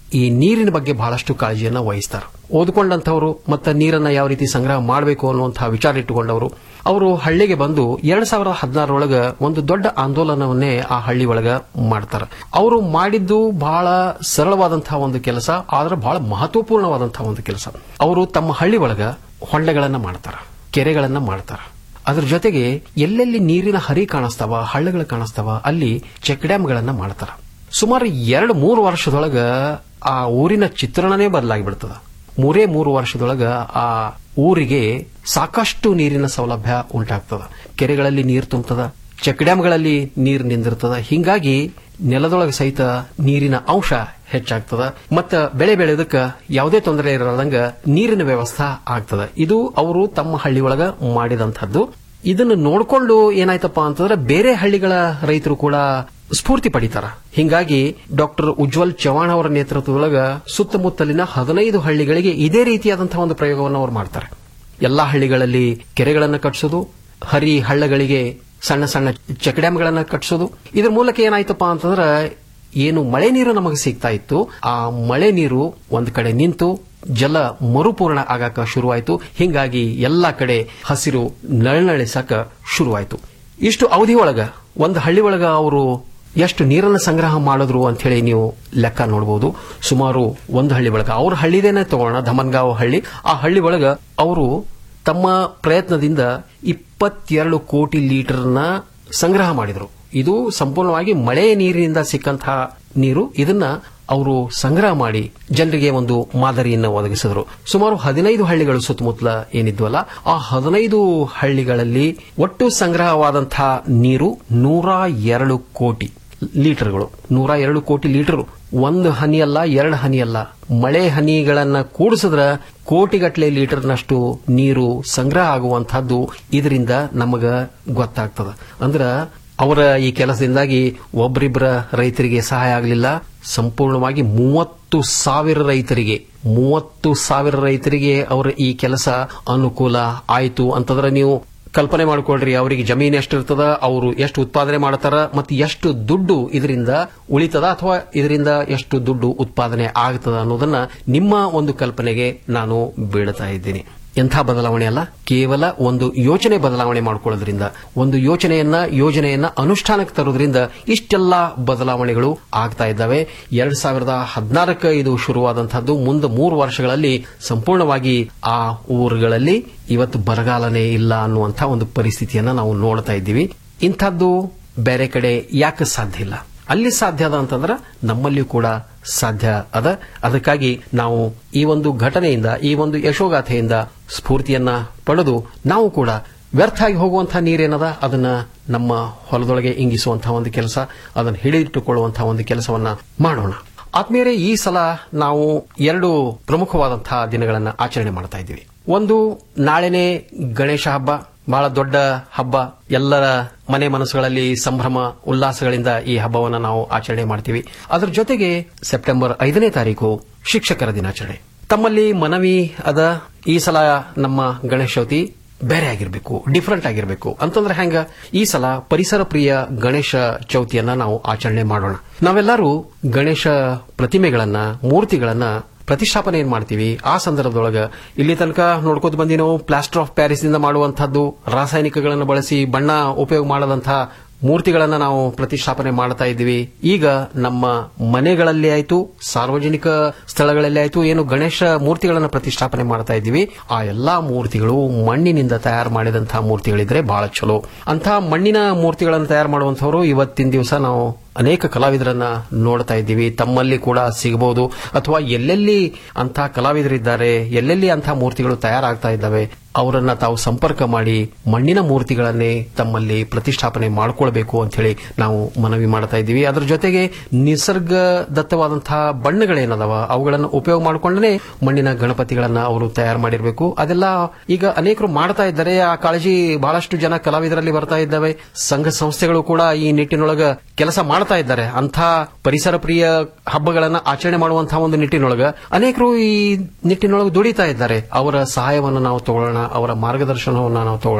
I: ಈ ನೀರಿನ ಬಗ್ಗೆ ಬಹಳಷ್ಟು ಕಾಳಜಿಯನ್ನ ವಹಿಸ್ತಾರೆ ಓದ್ಕೊಂಡಂತವರು ಮತ್ತೆ ನೀರನ್ನ ಯಾವ ರೀತಿ ಸಂಗ್ರಹ ಮಾಡಬೇಕು ಅನ್ನುವಂತಹ ವಿಚಾರ ಇಟ್ಟುಕೊಂಡವರು ಅವರು ಹಳ್ಳಿಗೆ ಬಂದು ಎರಡ್ ಸಾವಿರದ ಹದಿನಾರರೊಳಗ ಒಂದು ದೊಡ್ಡ ಆಂದೋಲನವನ್ನೇ ಆ ಹಳ್ಳಿ ಒಳಗ ಮಾಡ್ತಾರೆ ಅವರು ಮಾಡಿದ್ದು ಬಹಳ ಸರಳವಾದಂತಹ ಒಂದು ಕೆಲಸ ಆದ್ರೆ ಬಹಳ ಮಹತ್ವಪೂರ್ಣವಾದಂತಹ ಒಂದು ಕೆಲಸ ಅವರು ತಮ್ಮ ಹಳ್ಳಿ ಒಳಗ ಹೊಂಡೆಗಳನ್ನ ಮಾಡ್ತಾರ ಕೆರೆಗಳನ್ನ ಮಾಡ್ತಾರ ಅದ್ರ ಜೊತೆಗೆ ಎಲ್ಲೆಲ್ಲಿ ನೀರಿನ ಹರಿ ಕಾಣಿಸ್ತಾವ ಹಳ್ಳಗಳು ಕಾಣಿಸ್ತಾವ ಅಲ್ಲಿ ಚೆಕ್ ಡ್ಯಾಂಗಳನ್ನ ಮಾಡ್ತಾರ ಸುಮಾರು ಎರಡು ಮೂರು ವರ್ಷದೊಳಗ ಆ ಊರಿನ ಚಿತ್ರಣನೇ ಬದಲಾಗಿಬಿಡ್ತದ ಮೂರೇ ಮೂರು ವರ್ಷದೊಳಗ ಆ ಊರಿಗೆ ಸಾಕಷ್ಟು ನೀರಿನ ಸೌಲಭ್ಯ ಉಂಟಾಗ್ತದ ಕೆರೆಗಳಲ್ಲಿ ನೀರು ತುಂಬತದ ಚೆಕ್ ಡ್ಯಾಂಗಳಲ್ಲಿ ನೀರು ನಿಂದಿರ್ತದ ಹಿಂಗಾಗಿ ನೆಲದೊಳಗೆ ಸಹಿತ ನೀರಿನ ಅಂಶ ಹೆಚ್ಚಾಗ್ತದ ಮತ್ತ ಬೆಳೆ ಬೆಳೆಯೋದಕ್ಕ ಯಾವುದೇ ತೊಂದರೆ ಇರದಂಗ ನೀರಿನ ವ್ಯವಸ್ಥೆ ಆಗ್ತದ ಇದು ಅವರು ತಮ್ಮ ಹಳ್ಳಿ ಒಳಗ ಮಾಡಿದಂತಹದ್ದು ಇದನ್ನು ನೋಡ್ಕೊಂಡು ಏನಾಯ್ತಪ್ಪ ಅಂತಂದ್ರೆ ಬೇರೆ ಹಳ್ಳಿಗಳ ರೈತರು ಕೂಡ ಸ್ಫೂರ್ತಿ ಪಡಿತಾರ ಹಿಂಗಾಗಿ ಡಾಕ್ಟರ್ ಉಜ್ವಲ್ ಚವಾಣ್ ಅವರ ನೇತೃತ್ವದೊಳಗ ಸುತ್ತಮುತ್ತಲಿನ ಹದಿನೈದು ಹಳ್ಳಿಗಳಿಗೆ ಇದೇ ರೀತಿಯಾದಂತಹ ಒಂದು ಪ್ರಯೋಗವನ್ನು ಅವರು ಮಾಡ್ತಾರೆ ಎಲ್ಲಾ ಹಳ್ಳಿಗಳಲ್ಲಿ ಕೆರೆಗಳನ್ನು ಕಟ್ಟಿಸೋದು ಹರಿ ಹಳ್ಳಗಳಿಗೆ ಸಣ್ಣ ಸಣ್ಣ ಚೆಕ್ ಡ್ಯಾಂಗಳನ್ನ ಕಟ್ಟಿಸೋದು ಇದ್ರ ಮೂಲಕ ಏನಾಯ್ತಪ್ಪ ಅಂತಂದ್ರೆ ಏನು ಮಳೆ ನೀರು ನಮಗೆ ಸಿಗ್ತಾ ಇತ್ತು ಆ ಮಳೆ ನೀರು ಒಂದ್ ಕಡೆ ನಿಂತು ಜಲ ಮರುಪೂರ್ಣ ಆಗಾಕ ಶುರುವಾಯಿತು ಹಿಂಗಾಗಿ ಎಲ್ಲಾ ಕಡೆ ಹಸಿರು ನಳನಳಿಸಕ ಶುರುವಾಯಿತು ಇಷ್ಟು ಅವಧಿ ಒಳಗ ಒಂದು ಹಳ್ಳಿ ಒಳಗ ಅವರು ಎಷ್ಟು ನೀರನ್ನು ಸಂಗ್ರಹ ಮಾಡಿದ್ರು ಅಂತ ಹೇಳಿ ನೀವು ಲೆಕ್ಕ ನೋಡಬಹುದು ಸುಮಾರು ಒಂದು ಹಳ್ಳಿ ಒಳಗ ಅವ್ರ ಹಳ್ಳಿದೇನೆ ತಗೋಣ ಧಮನ್ಗಾಂವ್ ಹಳ್ಳಿ ಆ ಹಳ್ಳಿ ಒಳಗ ಅವರು ತಮ್ಮ ಪ್ರಯತ್ನದಿಂದ ಇಪ್ಪತ್ತೆರಡು ಕೋಟಿ ಲೀಟರ್ನ ಸಂಗ್ರಹ ಮಾಡಿದ್ರು ಇದು ಸಂಪೂರ್ಣವಾಗಿ ಮಳೆ ನೀರಿನಿಂದ ಸಿಕ್ಕಂತಹ ನೀರು ಇದನ್ನ ಅವರು ಸಂಗ್ರಹ ಮಾಡಿ ಜನರಿಗೆ ಒಂದು ಮಾದರಿಯನ್ನು ಒದಗಿಸಿದ್ರು ಸುಮಾರು ಹದಿನೈದು ಹಳ್ಳಿಗಳು ಸುತ್ತಮುತ್ತಲ ಏನಿದ್ವಲ್ಲ ಆ ಹದಿನೈದು ಹಳ್ಳಿಗಳಲ್ಲಿ ಒಟ್ಟು ಸಂಗ್ರಹವಾದಂತಹ ನೀರು ನೂರ ಎರಡು ಕೋಟಿ ಲೀಟರ್ಗಳು ನೂರ ಎರಡು ಕೋಟಿ ಲೀಟರ್ ಒಂದು ಹನಿ ಅಲ್ಲ ಎರಡು ಹನಿ ಅಲ್ಲ ಮಳೆ ಹನಿಗಳನ್ನ ಕೂಡಿಸಿದ್ರ ಕೋಟಿಗಟ್ಟಲೆ ಲೀಟರ್ನಷ್ಟು ನೀರು ಸಂಗ್ರಹ ಆಗುವಂತಹದ್ದು ಇದರಿಂದ ನಮಗ ಗೊತ್ತಾಗ್ತದ ಅಂದ್ರ ಅವರ ಈ ಕೆಲಸದಿಂದಾಗಿ ಒಬ್ಬರಿಬ್ಬರ ರೈತರಿಗೆ ಸಹಾಯ ಆಗಲಿಲ್ಲ ಸಂಪೂರ್ಣವಾಗಿ ಮೂವತ್ತು ಸಾವಿರ ರೈತರಿಗೆ ಮೂವತ್ತು ಸಾವಿರ ರೈತರಿಗೆ ಅವರ ಈ ಕೆಲಸ ಅನುಕೂಲ ಆಯಿತು ಅಂತಂದ್ರೆ ನೀವು ಕಲ್ಪನೆ ಮಾಡ್ಕೊಳ್ರಿ ಅವರಿಗೆ ಜಮೀನು ಎಷ್ಟು ಇರ್ತದ ಅವರು ಎಷ್ಟು ಉತ್ಪಾದನೆ ಮಾಡ್ತಾರ ಮತ್ತು ಎಷ್ಟು ದುಡ್ಡು ಇದರಿಂದ ಉಳಿತದ ಅಥವಾ ಇದರಿಂದ ಎಷ್ಟು ದುಡ್ಡು ಉತ್ಪಾದನೆ ಆಗ್ತದ ಅನ್ನೋದನ್ನ ನಿಮ್ಮ ಒಂದು ಕಲ್ಪನೆಗೆ ನಾನು ಬೀಳ್ತಾ ಇದ್ದೀನಿ ಎಂಥ ಬದಲಾವಣೆ ಅಲ್ಲ ಕೇವಲ ಒಂದು ಯೋಚನೆ ಬದಲಾವಣೆ ಮಾಡಿಕೊಳ್ಳೋದ್ರಿಂದ ಒಂದು ಯೋಚನೆಯನ್ನ ಯೋಜನೆಯನ್ನ ಅನುಷ್ಠಾನಕ್ಕೆ ತರೋದ್ರಿಂದ ಇಷ್ಟೆಲ್ಲ ಬದಲಾವಣೆಗಳು ಆಗ್ತಾ ಇದ್ದಾವೆ ಎರಡ್ ಸಾವಿರದ ಹದಿನಾರಕ್ಕೆ ಇದು ಶುರುವಾದಂತಹದ್ದು ಮುಂದೆ ಮೂರು ವರ್ಷಗಳಲ್ಲಿ ಸಂಪೂರ್ಣವಾಗಿ ಆ ಊರುಗಳಲ್ಲಿ ಇವತ್ತು ಬರಗಾಲನೇ ಇಲ್ಲ ಅನ್ನುವಂಥ ಒಂದು ಪರಿಸ್ಥಿತಿಯನ್ನ ನಾವು ನೋಡ್ತಾ ಇದ್ದೀವಿ ಇಂಥದ್ದು ಬೇರೆ ಕಡೆ ಯಾಕೆ ಸಾಧ್ಯ ಇಲ್ಲ ಅಲ್ಲಿ ಸಾಧ್ಯ ಅದ ಅಂತಂದ್ರೆ ನಮ್ಮಲ್ಲಿಯೂ ಕೂಡ ಸಾಧ್ಯ ಅದ ಅದಕ್ಕಾಗಿ ನಾವು ಈ ಒಂದು ಘಟನೆಯಿಂದ ಈ ಒಂದು ಯಶೋಗಾಥೆಯಿಂದ ಸ್ಫೂರ್ತಿಯನ್ನ ಪಡೆದು ನಾವು ಕೂಡ ವ್ಯರ್ಥ ಆಗಿ ಹೋಗುವಂತಹ ನೀರೇನದ ಅದನ್ನ ನಮ್ಮ ಹೊಲದೊಳಗೆ ಇಂಗಿಸುವಂತಹ ಒಂದು ಕೆಲಸ ಅದನ್ನು ಹಿಡಿದಿಟ್ಟುಕೊಳ್ಳುವಂತಹ ಒಂದು ಕೆಲಸವನ್ನ ಮಾಡೋಣ ಆತ್ಮೀಯರೇ ಈ ಸಲ ನಾವು ಎರಡು ಪ್ರಮುಖವಾದಂತಹ ದಿನಗಳನ್ನ ಆಚರಣೆ ಮಾಡ್ತಾ ಇದ್ದೀವಿ ಒಂದು ನಾಳೆನೆ ಗಣೇಶ ಹಬ್ಬ ಬಹಳ ದೊಡ್ಡ ಹಬ್ಬ ಎಲ್ಲರ ಮನೆ ಮನಸ್ಸುಗಳಲ್ಲಿ ಸಂಭ್ರಮ ಉಲ್ಲಾಸಗಳಿಂದ ಈ ಹಬ್ಬವನ್ನು ನಾವು ಆಚರಣೆ ಮಾಡ್ತೀವಿ ಅದರ ಜೊತೆಗೆ ಸೆಪ್ಟೆಂಬರ್ ಐದನೇ ತಾರೀಕು ಶಿಕ್ಷಕರ ದಿನಾಚರಣೆ ತಮ್ಮಲ್ಲಿ ಮನವಿ ಅದ ಈ ಸಲ ನಮ್ಮ ಗಣೇಶ ಚೌತಿ ಬೇರೆ ಆಗಿರಬೇಕು ಡಿಫರೆಂಟ್ ಆಗಿರಬೇಕು ಅಂತಂದ್ರೆ ಹೆಂಗ ಈ ಸಲ ಪರಿಸರ ಪ್ರಿಯ ಗಣೇಶ ಚೌತಿಯನ್ನ ನಾವು ಆಚರಣೆ ಮಾಡೋಣ ನಾವೆಲ್ಲರೂ ಗಣೇಶ ಪ್ರತಿಮೆಗಳನ್ನ ಮೂರ್ತಿಗಳನ್ನ ಪ್ರತಿಷ್ಠಾಪನೆ ಏನ್ ಮಾಡ್ತೀವಿ ಆ ಸಂದರ್ಭದೊಳಗ ಇಲ್ಲಿ ತನಕ ನೋಡ್ಕೋತ ಬಂದಿ ನಾವು ಪ್ಲಾಸ್ಟರ್ ಆಫ್ ಪ್ಯಾರಿಸ್ ನಿಂದ ಮಾಡುವಂತಹದ್ದು ರಾಸಾಯನಿಕಗಳನ್ನು ಬಳಸಿ ಬಣ್ಣ ಉಪಯೋಗ ಮಾಡದಂತಹ ಮೂರ್ತಿಗಳನ್ನ ನಾವು ಪ್ರತಿಷ್ಠಾಪನೆ ಮಾಡ್ತಾ ಇದ್ದೀವಿ ಈಗ ನಮ್ಮ ಮನೆಗಳಲ್ಲಿ ಆಯ್ತು ಸಾರ್ವಜನಿಕ ಸ್ಥಳಗಳಲ್ಲಿ ಆಯ್ತು ಏನು ಗಣೇಶ ಮೂರ್ತಿಗಳನ್ನ ಪ್ರತಿಷ್ಠಾಪನೆ ಮಾಡ್ತಾ ಇದ್ದೀವಿ ಆ ಎಲ್ಲಾ ಮೂರ್ತಿಗಳು ಮಣ್ಣಿನಿಂದ ತಯಾರು ಮಾಡಿದಂತಹ ಮೂರ್ತಿಗಳಿದ್ರೆ ಬಹಳ ಚಲೋ ಅಂತಹ ಮಣ್ಣಿನ ಮೂರ್ತಿಗಳನ್ನು ತಯಾರು ಮಾಡುವಂತವರು ಇವತ್ತಿನ ದಿವಸ ನಾವು ಅನೇಕ ಕಲಾವಿದರನ್ನ ನೋಡ್ತಾ ಇದ್ದೀವಿ ತಮ್ಮಲ್ಲಿ ಕೂಡ ಸಿಗಬಹುದು ಅಥವಾ ಎಲ್ಲೆಲ್ಲಿ ಅಂತಹ ಕಲಾವಿದರಿದ್ದಾರೆ ಎಲ್ಲೆಲ್ಲಿ ಅಂತಹ ಮೂರ್ತಿಗಳು ತಯಾರಾಗ್ತಾ ಇದ್ದಾವೆ ಅವರನ್ನ ತಾವು ಸಂಪರ್ಕ ಮಾಡಿ ಮಣ್ಣಿನ ಮೂರ್ತಿಗಳನ್ನೇ ತಮ್ಮಲ್ಲಿ ಪ್ರತಿಷ್ಠಾಪನೆ ಮಾಡಿಕೊಳ್ಬೇಕು ಅಂತ ಹೇಳಿ ನಾವು ಮನವಿ ಮಾಡ್ತಾ ಇದ್ದೀವಿ ಅದರ ಜೊತೆಗೆ ನಿಸರ್ಗ ದತ್ತವಾದಂತಹ ಬಣ್ಣಗಳೇನದವ ಅವುಗಳನ್ನು ಉಪಯೋಗ ಮಾಡಿಕೊಂಡೇ ಮಣ್ಣಿನ ಗಣಪತಿಗಳನ್ನ ಅವರು ತಯಾರು ಮಾಡಿರಬೇಕು ಅದೆಲ್ಲ ಈಗ ಅನೇಕರು ಮಾಡ್ತಾ ಇದ್ದಾರೆ ಆ ಕಾಳಜಿ ಬಹಳಷ್ಟು ಜನ ಕಲಾವಿದರಲ್ಲಿ ಬರ್ತಾ ಇದ್ದಾವೆ ಸಂಘ ಸಂಸ್ಥೆಗಳು ಕೂಡ ಈ ನಿಟ್ಟಿನೊಳಗ ಕೆಲಸ ಮಾಡ್ತಾ ಇದ್ದಾರೆ ಅಂಥ ಪರಿಸರ ಪ್ರಿಯ ಹಬ್ಬಗಳನ್ನ ಆಚರಣೆ ಮಾಡುವಂತಹ ಒಂದು ನಿಟ್ಟಿನೊಳಗ ಅನೇಕರು ಈ ನಿಟ್ಟಿನೊಳಗೆ ದುಡಿತಾ ಇದ್ದಾರೆ ಅವರ ಸಹಾಯವನ್ನು ನಾವು ತಗೊಳ್ಳೋಣ ಅವರ ಮಾರ್ಗದರ್ಶನವನ್ನು ನಾವು ತಗೊಳ್ಳೋಣ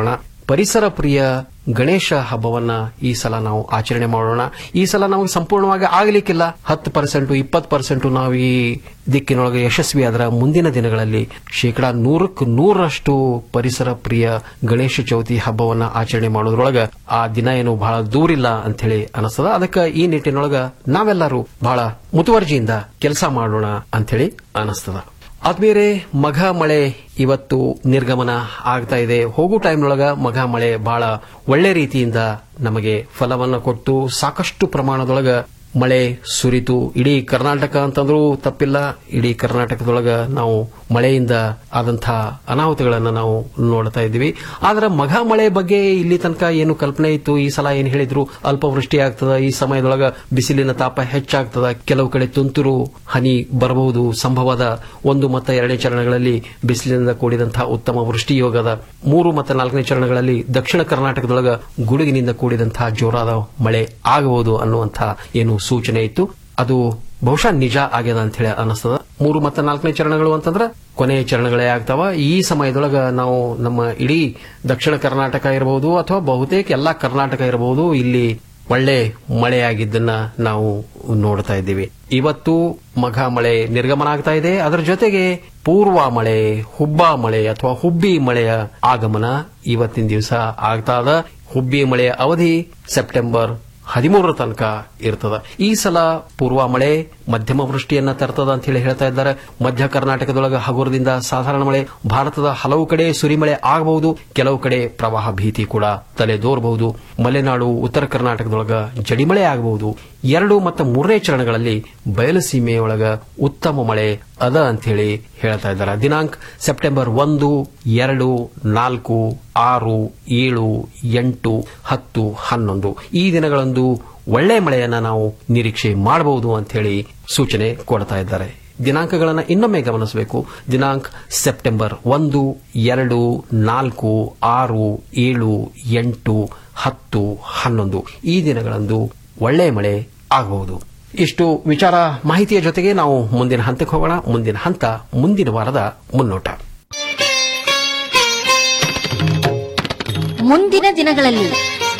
I: ಪರಿಸರ ಪ್ರಿಯ ಗಣೇಶ ಹಬ್ಬವನ್ನ ಈ ಸಲ ನಾವು ಆಚರಣೆ ಮಾಡೋಣ ಈ ಸಲ ನಮಗೆ ಸಂಪೂರ್ಣವಾಗಿ ಆಗಲಿಕ್ಕಿಲ್ಲ ಹತ್ತು ಪರ್ಸೆಂಟ್ ಇಪ್ಪತ್ತು ಪರ್ಸೆಂಟ್ ನಾವು ಈ ದಿಕ್ಕಿನೊಳಗೆ ಯಶಸ್ವಿ ಆದ್ರ ಮುಂದಿನ ದಿನಗಳಲ್ಲಿ ಶೇಕಡಾ ನೂರಕ್ಕೆ ನೂರರಷ್ಟು ಪರಿಸರ ಪ್ರಿಯ ಗಣೇಶ ಚೌತಿ ಹಬ್ಬವನ್ನ ಆಚರಣೆ ಮಾಡೋದ್ರೊಳಗ ಆ ದಿನ ಏನು ಬಹಳ ದೂರಿಲ್ಲ ಅಂತ ಹೇಳಿ ಅನಿಸ್ತದ ಅದಕ್ಕೆ ಈ ನಿಟ್ಟಿನೊಳಗ ನಾವೆಲ್ಲರೂ ಬಹಳ ಮುತುವರ್ಜಿಯಿಂದ ಕೆಲಸ ಮಾಡೋಣ ಅಂತ ಹೇಳಿ ಅನಿಸ್ತದ ಆದ್ಮೇಲೆ ಮಘ ಮಳೆ ಇವತ್ತು ನಿರ್ಗಮನ ಆಗ್ತಾ ಇದೆ ಹೋಗೋ ಟೈಮ್ನೊಳಗ ಮಘ ಮಳೆ ಬಹಳ ಒಳ್ಳೆ ರೀತಿಯಿಂದ ನಮಗೆ ಫಲವನ್ನ ಕೊಟ್ಟು ಸಾಕಷ್ಟು ಪ್ರಮಾಣದೊಳಗ ಮಳೆ ಸುರಿತು ಇಡೀ ಕರ್ನಾಟಕ ಅಂತಂದ್ರೂ ತಪ್ಪಿಲ್ಲ ಇಡೀ ಕರ್ನಾಟಕದೊಳಗ ನಾವು ಮಳೆಯಿಂದ ಆದಂತಹ ಅನಾಹುತಗಳನ್ನು ನಾವು ನೋಡ್ತಾ ಇದ್ದೀವಿ ಆದ್ರೆ ಮಘ ಮಳೆ ಬಗ್ಗೆ ಇಲ್ಲಿ ತನಕ ಏನು ಕಲ್ಪನೆ ಇತ್ತು ಈ ಸಲ ಏನು ಹೇಳಿದ್ರು ಅಲ್ಪವೃಷ್ಟಿ ಆಗ್ತದ ಈ ಸಮಯದೊಳಗ ಬಿಸಿಲಿನ ತಾಪ ಹೆಚ್ಚಾಗ್ತದ ಕೆಲವು ಕಡೆ ತುಂತುರು ಹನಿ ಬರಬಹುದು ಸಂಭವದ ಒಂದು ಮತ್ತು ಎರಡನೇ ಚರಣಗಳಲ್ಲಿ ಬಿಸಿಲಿನಿಂದ ಕೂಡಿದಂತಹ ಉತ್ತಮ ವೃಷ್ಟಿ ಯೋಗದ ಮೂರು ಮತ್ತು ನಾಲ್ಕನೇ ಚರಣಗಳಲ್ಲಿ ದಕ್ಷಿಣ ಕರ್ನಾಟಕದೊಳಗ ಗುಡುಗಿನಿಂದ ಕೂಡಿದಂತಹ ಜೋರಾದ ಮಳೆ ಆಗಬಹುದು ಅನ್ನುವಂತಹ ಏನು ಸೂಚನೆ ಇತ್ತು ಅದು ಬಹುಶಃ ನಿಜ ಆಗ್ಯದ ಅಂತ ಹೇಳಿ ಅನಿಸ್ತದ ಮೂರು ಮತ್ತು ನಾಲ್ಕನೇ ಚರಣಗಳು ಅಂತಂದ್ರೆ ಕೊನೆಯ ಚರಣಗಳೇ ಆಗ್ತಾವ ಈ ಸಮಯದೊಳಗ ನಾವು ನಮ್ಮ ಇಡೀ ದಕ್ಷಿಣ ಕರ್ನಾಟಕ ಇರಬಹುದು ಅಥವಾ ಬಹುತೇಕ ಎಲ್ಲಾ ಕರ್ನಾಟಕ ಇರಬಹುದು ಇಲ್ಲಿ ಒಳ್ಳೆ ಮಳೆಯಾಗಿದ್ದನ್ನ ನಾವು ನೋಡ್ತಾ ಇದ್ದೀವಿ ಇವತ್ತು ಮಘ ಮಳೆ ನಿರ್ಗಮನ ಆಗ್ತಾ ಇದೆ ಅದರ ಜೊತೆಗೆ ಪೂರ್ವ ಮಳೆ ಹುಬ್ಬ ಮಳೆ ಅಥವಾ ಹುಬ್ಬಿ ಮಳೆಯ ಆಗಮನ ಇವತ್ತಿನ ದಿವಸ ಆಗ್ತಾ ಅದ ಹುಬ್ಬಿ ಮಳೆಯ ಅವಧಿ ಸೆಪ್ಟೆಂಬರ್ ಹದಿಮೂರರ ತನಕ ಇರ್ತದ ಈ ಸಲ ಪೂರ್ವ ಮಳೆ ಮಧ್ಯಮ ವೃಷ್ಟಿಯನ್ನ ತರ್ತದ ಅಂತ ಹೇಳಿ ಹೇಳ್ತಾ ಇದ್ದಾರೆ ಮಧ್ಯ ಕರ್ನಾಟಕದೊಳಗ ಹಗುರದಿಂದ ಸಾಧಾರಣ ಮಳೆ ಭಾರತದ ಹಲವು ಕಡೆ ಸುರಿಮಳೆ ಆಗಬಹುದು ಕೆಲವು ಕಡೆ ಪ್ರವಾಹ ಭೀತಿ ಕೂಡ ತಲೆದೋರಬಹುದು ಮಲೆನಾಡು ಉತ್ತರ ಕರ್ನಾಟಕದೊಳಗ ಜಡಿಮಳೆ ಆಗಬಹುದು ಎರಡು ಮತ್ತು ಮೂರನೇ ಚರಣಗಳಲ್ಲಿ ಬಯಲುಸೀಮೆಯೊಳಗ ಉತ್ತಮ ಮಳೆ ಅದ ಅಂತ ಹೇಳಿ ಹೇಳ್ತಾ ಇದ್ದಾರೆ ದಿನಾಂಕ ಸೆಪ್ಟೆಂಬರ್ ಒಂದು ಎರಡು ನಾಲ್ಕು ಆರು ಏಳು ಎಂಟು ಹತ್ತು ಹನ್ನೊಂದು ಈ ದಿನಗಳಂದು ಒಳ್ಳೆ ಮಳೆಯನ್ನ ನಾವು ನಿರೀಕ್ಷೆ ಮಾಡಬಹುದು ಅಂತ ಹೇಳಿ ಸೂಚನೆ ಕೊಡ್ತಾ ಇದ್ದಾರೆ ದಿನಾಂಕಗಳನ್ನು ಇನ್ನೊಮ್ಮೆ ಗಮನಿಸಬೇಕು ದಿನಾಂಕ ಸೆಪ್ಟೆಂಬರ್ ಒಂದು ಎರಡು ನಾಲ್ಕು ಆರು ಏಳು ಎಂಟು ಹತ್ತು ಹನ್ನೊಂದು ಈ ದಿನಗಳಂದು ಒಳ್ಳೆ ಮಳೆ ಆಗಬಹುದು ಇಷ್ಟು ವಿಚಾರ ಮಾಹಿತಿಯ ಜೊತೆಗೆ ನಾವು ಮುಂದಿನ ಹಂತಕ್ಕೆ ಹೋಗೋಣ ಮುಂದಿನ ಹಂತ ಮುಂದಿನ ವಾರದ ಮುನ್ನೋಟ
H: ಮುಂದಿನ ದಿನಗಳಲ್ಲಿ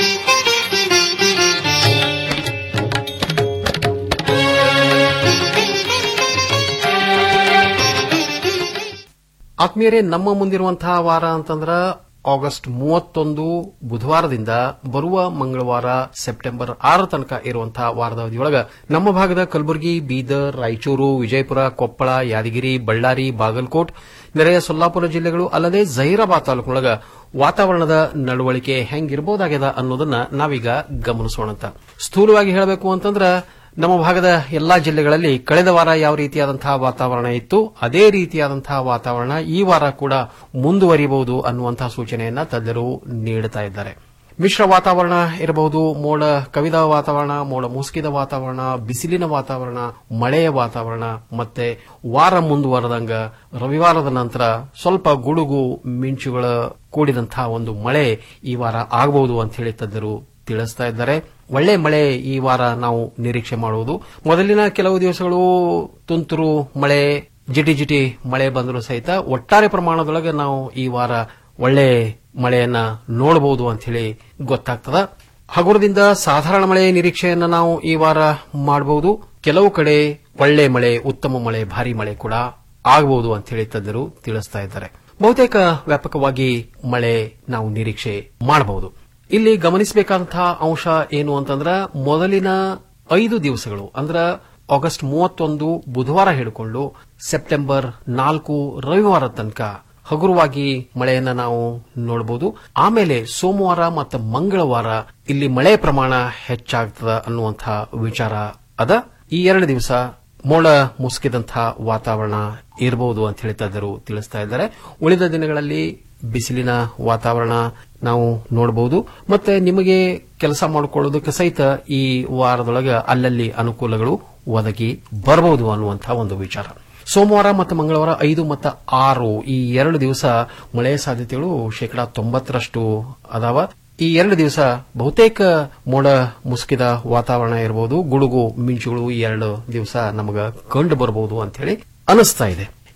I: ಆತ್ಮೀಯರೇ ನಮ್ಮ ಮುಂದಿರುವಂತಹ ವಾರ ಅಂತಂದ್ರ ಆಗಸ್ಟ್ ಮೂವತ್ತೊಂದು ಬುಧವಾರದಿಂದ ಬರುವ ಮಂಗಳವಾರ ಸೆಪ್ಟೆಂಬರ್ ಆರ ತನಕ ಇರುವಂತಹ ವಾರದ ಅವಧಿಯೊಳಗ ನಮ್ಮ ಭಾಗದ ಕಲಬುರಗಿ ಬೀದರ್ ರಾಯಚೂರು ವಿಜಯಪುರ ಕೊಪ್ಪಳ ಯಾದಗಿರಿ ಬಳ್ಳಾರಿ ಬಾಗಲಕೋಟ್ ನೆರೆಯ ಸೊಲ್ಲಾಪುರ ಜಿಲ್ಲೆಗಳು ಅಲ್ಲದೆ ಜಹೀರಾಬಾದ್ ತಾಲೂಕಿನೊಳಗ ವಾತಾವರಣದ ನಡವಳಿಕೆ ಹೆಂಗಿರಬಹುದಾಗ್ಯದ ಅನ್ನೋದನ್ನ ನಾವೀಗ ಗಮನಿಸೋಣಂತ ಸ್ಥೂಲವಾಗಿ ಹೇಳಬೇಕು ಅಂತಂದ್ರ ನಮ್ಮ ಭಾಗದ ಎಲ್ಲಾ ಜಿಲ್ಲೆಗಳಲ್ಲಿ ಕಳೆದ ವಾರ ಯಾವ ರೀತಿಯಾದಂತಹ ವಾತಾವರಣ ಇತ್ತು ಅದೇ ರೀತಿಯಾದಂತಹ ವಾತಾವರಣ ಈ ವಾರ ಕೂಡ ಮುಂದುವರಿಯಬಹುದು ಅನ್ನುವಂತಹ ಸೂಚನೆಯನ್ನ ತಜ್ಞರು ನೀಡುತ್ತಾ ಇದ್ದಾರೆ ಮಿಶ್ರ ವಾತಾವರಣ ಇರಬಹುದು ಮೋಡ ಕವಿದ ವಾತಾವರಣ ಮೋಡ ಮುಸುಕಿದ ವಾತಾವರಣ ಬಿಸಿಲಿನ ವಾತಾವರಣ ಮಳೆಯ ವಾತಾವರಣ ಮತ್ತೆ ವಾರ ಮುಂದುವರೆದಂಗ ರವಿವಾರದ ನಂತರ ಸ್ವಲ್ಪ ಗುಡುಗು ಮಿಂಚುಗಳ ಕೂಡಿದಂತಹ ಒಂದು ಮಳೆ ಈ ವಾರ ಆಗಬಹುದು ಅಂತ ಹೇಳಿ ತಜ್ಞರು ತಿಳಿಸ್ತಾ ಇದ್ದಾರೆ ಒಳ್ಳೆ ಮಳೆ ಈ ವಾರ ನಾವು ನಿರೀಕ್ಷೆ ಮಾಡುವುದು ಮೊದಲಿನ ಕೆಲವು ದಿವಸಗಳು ತುಂತುರು ಮಳೆ ಜಿಟಿ ಜಿಟಿ ಮಳೆ ಬಂದರೂ ಸಹಿತ ಒಟ್ಟಾರೆ ಪ್ರಮಾಣದೊಳಗೆ ನಾವು ಈ ವಾರ ಒಳ್ಳೆ ಮಳೆಯನ್ನ ನೋಡಬಹುದು ಅಂತ ಹೇಳಿ ಗೊತ್ತಾಗ್ತದ ಹಗುರದಿಂದ ಸಾಧಾರಣ ಮಳೆ ನಿರೀಕ್ಷೆಯನ್ನ ನಾವು ಈ ವಾರ ಮಾಡಬಹುದು ಕೆಲವು ಕಡೆ ಒಳ್ಳೆ ಮಳೆ ಉತ್ತಮ ಮಳೆ ಭಾರಿ ಮಳೆ ಕೂಡ ಆಗಬಹುದು ಅಂತ ಹೇಳಿ ತಜ್ಞರು ತಿಳಿಸ್ತಾ ಇದ್ದಾರೆ ಬಹುತೇಕ ವ್ಯಾಪಕವಾಗಿ ಮಳೆ ನಾವು ನಿರೀಕ್ಷೆ ಮಾಡಬಹುದು ಇಲ್ಲಿ ಗಮನಿಸಬೇಕಾದಂತಹ ಅಂಶ ಏನು ಅಂತಂದ್ರ ಮೊದಲಿನ ಐದು ದಿವಸಗಳು ಅಂದ್ರ ಆಗಸ್ಟ್ ಮೂವತ್ತೊಂದು ಬುಧವಾರ ಹಿಡ್ಕೊಂಡು ಸೆಪ್ಟೆಂಬರ್ ನಾಲ್ಕು ರವಿವಾರ ತನಕ ಹಗುರವಾಗಿ ಮಳೆಯನ್ನ ನಾವು ನೋಡಬಹುದು ಆಮೇಲೆ ಸೋಮವಾರ ಮತ್ತು ಮಂಗಳವಾರ ಇಲ್ಲಿ ಮಳೆ ಪ್ರಮಾಣ ಹೆಚ್ಚಾಗ್ತದ ಅನ್ನುವಂತಹ ವಿಚಾರ ಅದ ಈ ಎರಡು ದಿವಸ ಮೋಡ ಮುಸುಕಿದಂತಹ ವಾತಾವರಣ ಇರಬಹುದು ಅಂತ ಹೇಳಿ ತಜ್ಞರು ತಿಳಿಸ್ತಾ ಇದ್ದಾರೆ ಉಳಿದ ದಿನಗಳಲ್ಲಿ ಬಿಸಿಲಿನ ವಾತಾವರಣ ನಾವು ನೋಡಬಹುದು ಮತ್ತೆ ನಿಮಗೆ ಕೆಲಸ ಮಾಡಿಕೊಳ್ಳೋದಕ್ಕೆ ಸಹಿತ ಈ ವಾರದೊಳಗೆ ಅಲ್ಲಲ್ಲಿ ಅನುಕೂಲಗಳು ಒದಗಿ ಬರಬಹುದು ಅನ್ನುವಂತಹ ಒಂದು ವಿಚಾರ ಸೋಮವಾರ ಮತ್ತು ಮಂಗಳವಾರ ಐದು ಮತ್ತು ಆರು ಈ ಎರಡು ದಿವಸ ಮಳೆಯ ಸಾಧ್ಯತೆಗಳು ಶೇಕಡಾ ತೊಂಬತ್ತರಷ್ಟು ಅದಾವ ಈ ಎರಡು ದಿವಸ ಬಹುತೇಕ ಮೋಡ ಮುಸುಕಿದ ವಾತಾವರಣ ಇರಬಹುದು ಗುಡುಗು ಮಿಂಚುಗಳು ಈ ಎರಡು ದಿವಸ ನಮಗ ಕಂಡು ಬರಬಹುದು ಅಂತ ಹೇಳಿ ಅನಿಸ್ತಾ ಇದೆ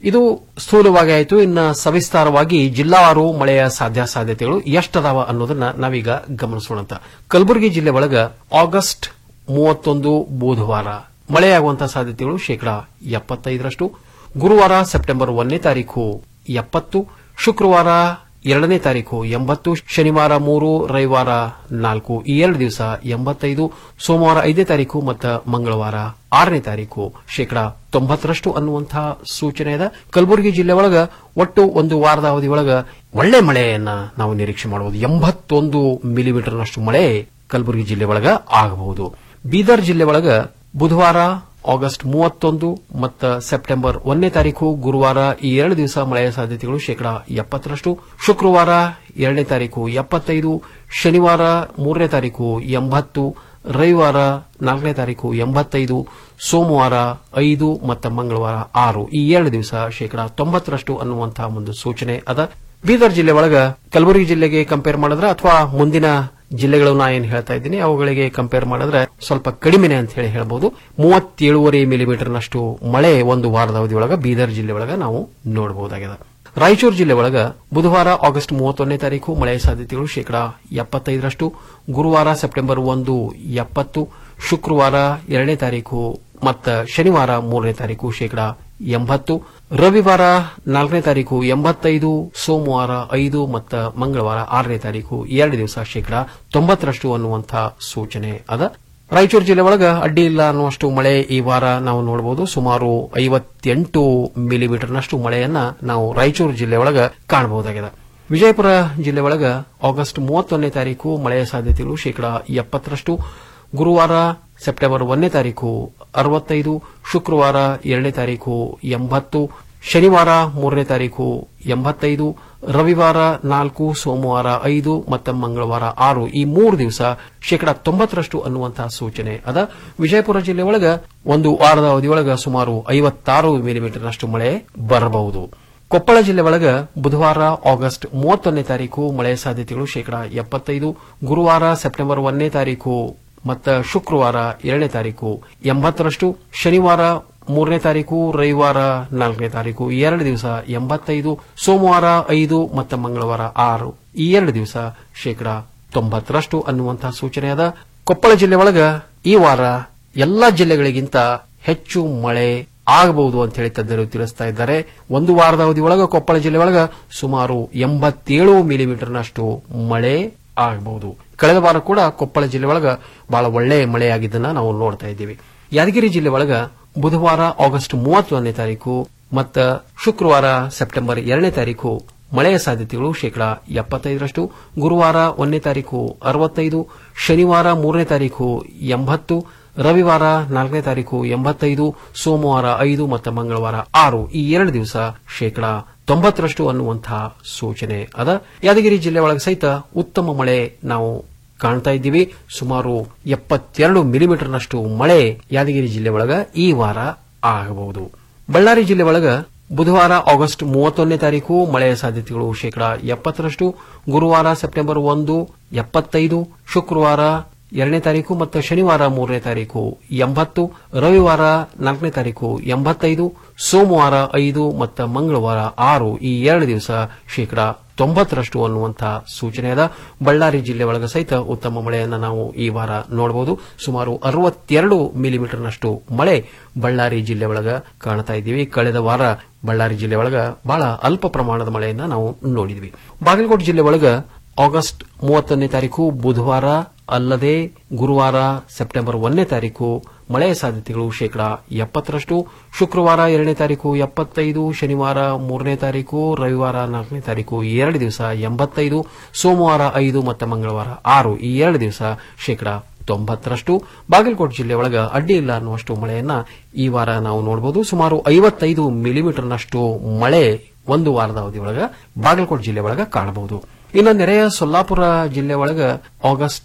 I: ಇದು ಸ್ಥೂಲವಾಗಿ ಆಯಿತು ಇನ್ನು ಸವಿಸ್ತಾರವಾಗಿ ಜಿಲ್ಲಾವಾರು ಮಳೆಯ ಸಾಧ್ಯ ಸಾಧ್ಯತೆಗಳು ಎಷ್ಟದಾವ ಅನ್ನೋದನ್ನ ನಾವೀಗ ಗಮನಿಸೋಣಂತ ಕಲಬುರಗಿ ಜಿಲ್ಲೆ ಒಳಗ ಆಗಸ್ಟ್ ಮೂವತ್ತೊಂದು ಬುಧವಾರ ಮಳೆಯಾಗುವಂತಹ ಸಾಧ್ಯತೆಗಳು ಶೇಕಡಾ ಎಪ್ಪತ್ತೈದರಷ್ಟು ಗುರುವಾರ ಸೆಪ್ಟೆಂಬರ್ ಒಂದನೇ ತಾರೀಕು ಎಪ್ಪತ್ತು ಶುಕ್ರವಾರ ಎರಡನೇ ತಾರೀಕು ಎಂಬತ್ತು ಶನಿವಾರ ಮೂರು ರವಿವಾರ ನಾಲ್ಕು ಈ ಎರಡು ದಿವಸ ಎಂಬತ್ತೈದು ಸೋಮವಾರ ಐದನೇ ತಾರೀಕು ಮತ್ತು ಮಂಗಳವಾರ ಆರನೇ ತಾರೀಕು ಶೇಕಡಾ ತೊಂಬತ್ತರಷ್ಟು ಅನ್ನುವಂತಹ ಸೂಚನೆ ಇದೆ ಕಲಬುರಗಿ ಜಿಲ್ಲೆ ಒಳಗ ಒಟ್ಟು ಒಂದು ವಾರದ ಅವಧಿ ಒಳಗ ಒಳ್ಳೆ ಮಳೆಯನ್ನ ನಾವು ನಿರೀಕ್ಷೆ ಮಾಡಬಹುದು ಎಂಬತ್ತೊಂದು ಮಿಲಿಮೀಟರ್ನಷ್ಟು ಮಳೆ ಕಲಬುರಗಿ ಜಿಲ್ಲೆ ಒಳಗ ಆಗಬಹುದು ಬೀದರ್ ಜಿಲ್ಲೆ ಒಳಗ ಬುಧವಾರ ಆಗಸ್ಟ್ ಮೂವತ್ತೊಂದು ಮತ್ತು ಸೆಪ್ಟೆಂಬರ್ ಒಂದನೇ ತಾರೀಕು ಗುರುವಾರ ಈ ಎರಡು ದಿವಸ ಮಳೆಯ ಸಾಧ್ಯತೆಗಳು ಶೇಕಡಾ ಎಪ್ಪತ್ತರಷ್ಟು ಶುಕ್ರವಾರ ಎರಡನೇ ತಾರೀಕು ಎಪ್ಪತ್ತೈದು ಶನಿವಾರ ಮೂರನೇ ತಾರೀಕು ಎಂಬತ್ತು ರವಿವಾರ ನಾಲ್ಕನೇ ತಾರೀಕು ಎಂಬತ್ತೈದು ಸೋಮವಾರ ಐದು ಮತ್ತು ಮಂಗಳವಾರ ಆರು ಈ ಎರಡು ದಿವಸ ಶೇಕಡಾ ತೊಂಬತ್ತರಷ್ಟು ಅನ್ನುವಂತಹ ಒಂದು ಸೂಚನೆ ಅದ ಬೀದರ್ ಜಿಲ್ಲೆ ಒಳಗ ಕಲಬುರಗಿ ಜಿಲ್ಲೆಗೆ ಕಂಪೇರ್ ಮಾಡಿದ್ರೆ ಅಥವಾ ಮುಂದಿನ ಜಿಲ್ಲೆಗಳು ನಾ ಏನ್ ಹೇಳ್ತಾ ಇದ್ದೀನಿ ಅವುಗಳಿಗೆ ಕಂಪೇರ್ ಮಾಡಿದ್ರೆ ಸ್ವಲ್ಪ ಕಡಿಮೆನೆ ಅಂತ ಹೇಳಿ ಹೇಳಬಹುದು ಮೂವತ್ತೇಳುವರೆ ಮಿಲಿಮೀಟರ್ನಷ್ಟು ಮಳೆ ಒಂದು ವಾರದ ಅವಧಿಯೊಳಗ ಬೀದರ್ ಜಿಲ್ಲೆ ಒಳಗ ನಾವು ನೋಡಬಹುದಾಗಿದೆ ರಾಯಚೂರು ಜಿಲ್ಲೆ ಒಳಗ ಬುಧವಾರ ಆಗಸ್ಟ್ ಮೂವತ್ತೊಂದನೇ ತಾರೀಕು ಮಳೆಯ ಸಾಧ್ಯತೆಗಳು ಶೇಕಡಾ ಎಪ್ಪತ್ತೈದರಷ್ಟು ಗುರುವಾರ ಸೆಪ್ಟೆಂಬರ್ ಒಂದು ಎಪ್ಪತ್ತು ಶುಕ್ರವಾರ ಎರಡನೇ ತಾರೀಕು ಮತ್ತು ಶನಿವಾರ ಮೂರನೇ ತಾರೀಕು ಶೇಕಡಾ ಎಂಬತ್ತು ರವಿವಾರ ನಾಲ್ಕನೇ ತಾರೀಕು ಎಂಬತ್ತೈದು ಸೋಮವಾರ ಐದು ಮತ್ತು ಮಂಗಳವಾರ ಆರನೇ ತಾರೀಕು ಎರಡು ದಿವಸ ಶೇಕಡಾ ತೊಂಬತ್ತರಷ್ಟು ಅನ್ನುವಂತಹ ಸೂಚನೆ ಅದ ರಾಯಚೂರು ಜಿಲ್ಲೆ ಒಳಗ ಅಡ್ಡಿ ಇಲ್ಲ ಅನ್ನುವಷ್ಟು ಮಳೆ ಈ ವಾರ ನಾವು ನೋಡಬಹುದು ಸುಮಾರು ಐವತ್ತೆಂಟು ಮಿಲಿಮೀಟರ್ನಷ್ಟು ಮಳೆಯನ್ನ ನಾವು ರಾಯಚೂರು ಜಿಲ್ಲೆ ಒಳಗ ಕಾಣಬಹುದಾಗಿದೆ ವಿಜಯಪುರ ಜಿಲ್ಲೆ ಒಳಗ ಆಗಸ್ಟ್ ಮೂವತ್ತೊಂದನೇ ತಾರೀಕು ಮಳೆಯ ಸಾಧ್ಯತೆಗಳು ಶೇಕಡಾ ಎಪ್ಪತ್ತರಷ್ಟು ಗುರುವಾರ ಸೆಪ್ಟೆಂಬರ್ ಒಂದನೇ ತಾರೀಕು ಅರವತ್ತೈದು ಶುಕ್ರವಾರ ಎರಡನೇ ತಾರೀಕು ಎಂಬತ್ತು ಶನಿವಾರ ಮೂರನೇ ತಾರೀಕು ಎಂಬತ್ತೈದು ರವಿವಾರ ನಾಲ್ಕು ಸೋಮವಾರ ಐದು ಮತ್ತು ಮಂಗಳವಾರ ಆರು ಈ ಮೂರು ದಿವಸ ಶೇಕಡಾ ತೊಂಬತ್ತರಷ್ಟು ಅನ್ನುವಂತಹ ಸೂಚನೆ ಅದ ವಿಜಯಪುರ ಜಿಲ್ಲೆ ಒಳಗ ಒಂದು ವಾರದ ಅವಧಿಯೊಳಗ ಸುಮಾರು ಐವತ್ತಾರು ಮಿಲಿಮೀಟರ್ನಷ್ಟು ಮಳೆ ಬರಬಹುದು ಕೊಪ್ಪಳ ಜಿಲ್ಲೆ ಒಳಗ ಬುಧವಾರ ಆಗಸ್ಟ್ ಮೂವತ್ತೊಂದನೇ ತಾರೀಕು ಮಳೆಯ ಸಾಧ್ಯತೆಗಳು ಶೇಕಡಾ ಎಪ್ಪತ್ತೈದು ಗುರುವಾರ ಸೆಪ್ಟೆಂಬರ್ ಒಂದನೇ ತಾರೀಕು ಮತ್ತು ಶುಕ್ರವಾರ ಎರಡನೇ ತಾರೀಕು ಎಂಬತ್ತರಷ್ಟು ಶನಿವಾರ ಮೂರನೇ ತಾರೀಕು ರವಿವಾರ ನಾಲ್ಕನೇ ತಾರೀಕು ಈ ಎರಡು ದಿವಸ ಎಂಬತ್ತೈದು ಸೋಮವಾರ ಐದು ಮತ್ತು ಮಂಗಳವಾರ ಆರು ಈ ಎರಡು ದಿವಸ ಶೇಕಡಾ ತೊಂಬತ್ತರಷ್ಟು ಅನ್ನುವಂತಹ ಸೂಚನೆ ಅದ ಕೊಪ್ಪಳ ಜಿಲ್ಲೆ ಒಳಗ ಈ ವಾರ ಎಲ್ಲಾ ಜಿಲ್ಲೆಗಳಿಗಿಂತ ಹೆಚ್ಚು ಮಳೆ ಆಗಬಹುದು ಅಂತ ಹೇಳಿ ತಜ್ಞರು ತಿಳಿಸ್ತಾ ಇದ್ದಾರೆ ಒಂದು ವಾರದ ಅವಧಿ ಒಳಗ ಕೊಪ್ಪಳ ಜಿಲ್ಲೆ ಒಳಗ ಸುಮಾರು ಎಂಬತ್ತೇಳು ಮಿಲಿಮೀಟರ್ನಷ್ಟು ಮಳೆ ಆಗಬಹುದು ಕಳೆದ ವಾರ ಕೂಡ ಕೊಪ್ಪಳ ಜಿಲ್ಲೆ ಒಳಗ ಬಹಳ ಒಳ್ಳೆ ಮಳೆಯಾಗಿದ್ದನ್ನ ನಾವು ನೋಡ್ತಾ ಇದ್ದೀವಿ ಯಾದಗಿರಿ ಜಿಲ್ಲೆ ಒಳಗ ಬುಧವಾರ ಆಗಸ್ಟ್ ಮೂವತ್ತೊಂದನೇ ತಾರೀಕು ಮತ್ತು ಶುಕ್ರವಾರ ಸೆಪ್ಟೆಂಬರ್ ಎರಡನೇ ತಾರೀಕು ಮಳೆಯ ಸಾಧ್ಯತೆಗಳು ಶೇಕಡಾ ಎಪ್ಪತ್ತೈದರಷ್ಟು ಗುರುವಾರ ಒಂದನೇ ತಾರೀಕು ಅರವತ್ತೈದು ಶನಿವಾರ ಮೂರನೇ ತಾರೀಕು ಎಂಬತ್ತು ರವಿವಾರ ನಾಲ್ಕನೇ ತಾರೀಕು ಎಂಬತ್ತೈದು ಸೋಮವಾರ ಐದು ಮತ್ತು ಮಂಗಳವಾರ ಆರು ಈ ಎರಡು ದಿವಸ ಶೇಕಡಾ ತೊಂಬತ್ತರಷ್ಟು ಅನ್ನುವಂತಹ ಸೂಚನೆ ಅದ ಯಾದಗಿರಿ ಜಿಲ್ಲೆ ಒಳಗೆ ಸಹಿತ ಉತ್ತಮ ಮಳೆ ನಾವು ಕಾಣ್ತಾ ಇದ್ದೀವಿ ಸುಮಾರು ಎಪ್ಪತ್ತೆರಡು ಮಿಲಿಮೀಟರ್ನಷ್ಟು ಮಳೆ ಯಾದಗಿರಿ ಜಿಲ್ಲೆ ಒಳಗ ಈ ವಾರ ಆಗಬಹುದು ಬಳ್ಳಾರಿ ಜಿಲ್ಲೆ ಒಳಗ ಬುಧವಾರ ಆಗಸ್ಟ್ ಮೂವತ್ತೊಂದನೇ ತಾರೀಕು ಮಳೆಯ ಸಾಧ್ಯತೆಗಳು ಶೇಕಡಾ ಎಪ್ಪತ್ತರಷ್ಟು ಗುರುವಾರ ಸೆಪ್ಟೆಂಬರ್ ಒಂದು ಎಪ್ಪತ್ತೈದು ಶುಕ್ರವಾರ ಎರಡನೇ ತಾರೀಕು ಮತ್ತು ಶನಿವಾರ ಮೂರನೇ ತಾರೀಕು ಎಂಬತ್ತು ರವಿವಾರ ನಾಲ್ಕನೇ ತಾರೀಕು ಎಂಬತ್ತೈದು ಸೋಮವಾರ ಐದು ಮತ್ತು ಮಂಗಳವಾರ ಆರು ಈ ಎರಡು ದಿವಸ ಶೇಕಡಾ ತೊಂಬತ್ತರಷ್ಟು ಅನ್ನುವಂತಹ ಸೂಚನೆ ಅದ ಬಳ್ಳಾರಿ ಜಿಲ್ಲೆ ಒಳಗ ಸಹಿತ ಉತ್ತಮ ಮಳೆಯನ್ನು ನಾವು ಈ ವಾರ ನೋಡಬಹುದು ಸುಮಾರು ಅರವತ್ತೆರಡು ಮಿಲಿಮೀಟರ್ನಷ್ಟು ಮಳೆ ಬಳ್ಳಾರಿ ಜಿಲ್ಲೆ ಒಳಗ ಕಾಣ್ತಾ ಇದ್ದೀವಿ ಕಳೆದ ವಾರ ಬಳ್ಳಾರಿ ಜಿಲ್ಲೆ ಒಳಗ ಬಹಳ ಅಲ್ಪ ಪ್ರಮಾಣದ ಮಳೆಯನ್ನ ನಾವು ನೋಡಿದ್ವಿ ಬಾಗಲಕೋಟೆ ಜಿಲ್ಲೆ ಒಳಗ ಆಗಸ್ಟ್ ಮೂವತ್ತೊಂದನೇ ತಾರೀಕು ಬುಧವಾರ ಅಲ್ಲದೆ ಗುರುವಾರ ಸೆಪ್ಟೆಂಬರ್ ಒಂದನೇ ತಾರೀಕು ಮಳೆಯ ಸಾಧ್ಯತೆಗಳು ಶೇಕಡಾ ಎಪ್ಪತ್ತರಷ್ಟು ಶುಕ್ರವಾರ ಎರಡನೇ ತಾರೀಕು ಎಪ್ಪತ್ತೈದು ಶನಿವಾರ ಮೂರನೇ ತಾರೀಕು ರವಿವಾರ ನಾಲ್ಕನೇ ತಾರೀಕು ಈ ಎರಡು ದಿವಸ ಎಂಬತ್ತೈದು ಸೋಮವಾರ ಐದು ಮತ್ತು ಮಂಗಳವಾರ ಆರು ಈ ಎರಡು ದಿವಸ ಶೇಕಡಾ ತೊಂಬತ್ತರಷ್ಟು ಬಾಗಲಕೋಟೆ ಜಿಲ್ಲೆ ಒಳಗ ಅಡ್ಡಿ ಇಲ್ಲ ಅನ್ನುವಷ್ಟು ಮಳೆಯನ್ನ ಈ ವಾರ ನಾವು ನೋಡಬಹುದು ಸುಮಾರು ಐವತ್ತೈದು ಮಿಲಿಮೀಟರ್ನಷ್ಟು ಮಳೆ ಒಂದು ವಾರದ ಅವಧಿಯೊಳಗ ಬಾಗಲಕೋಟೆ ಜಿಲ್ಲೆ ಒಳಗ ಕಾಣಬಹುದು ಇನ್ನು ನೆರೆಯ ಸೊಲ್ಲಾಪುರ ಜಿಲ್ಲೆ ಒಳಗ ಆಗಸ್ಟ್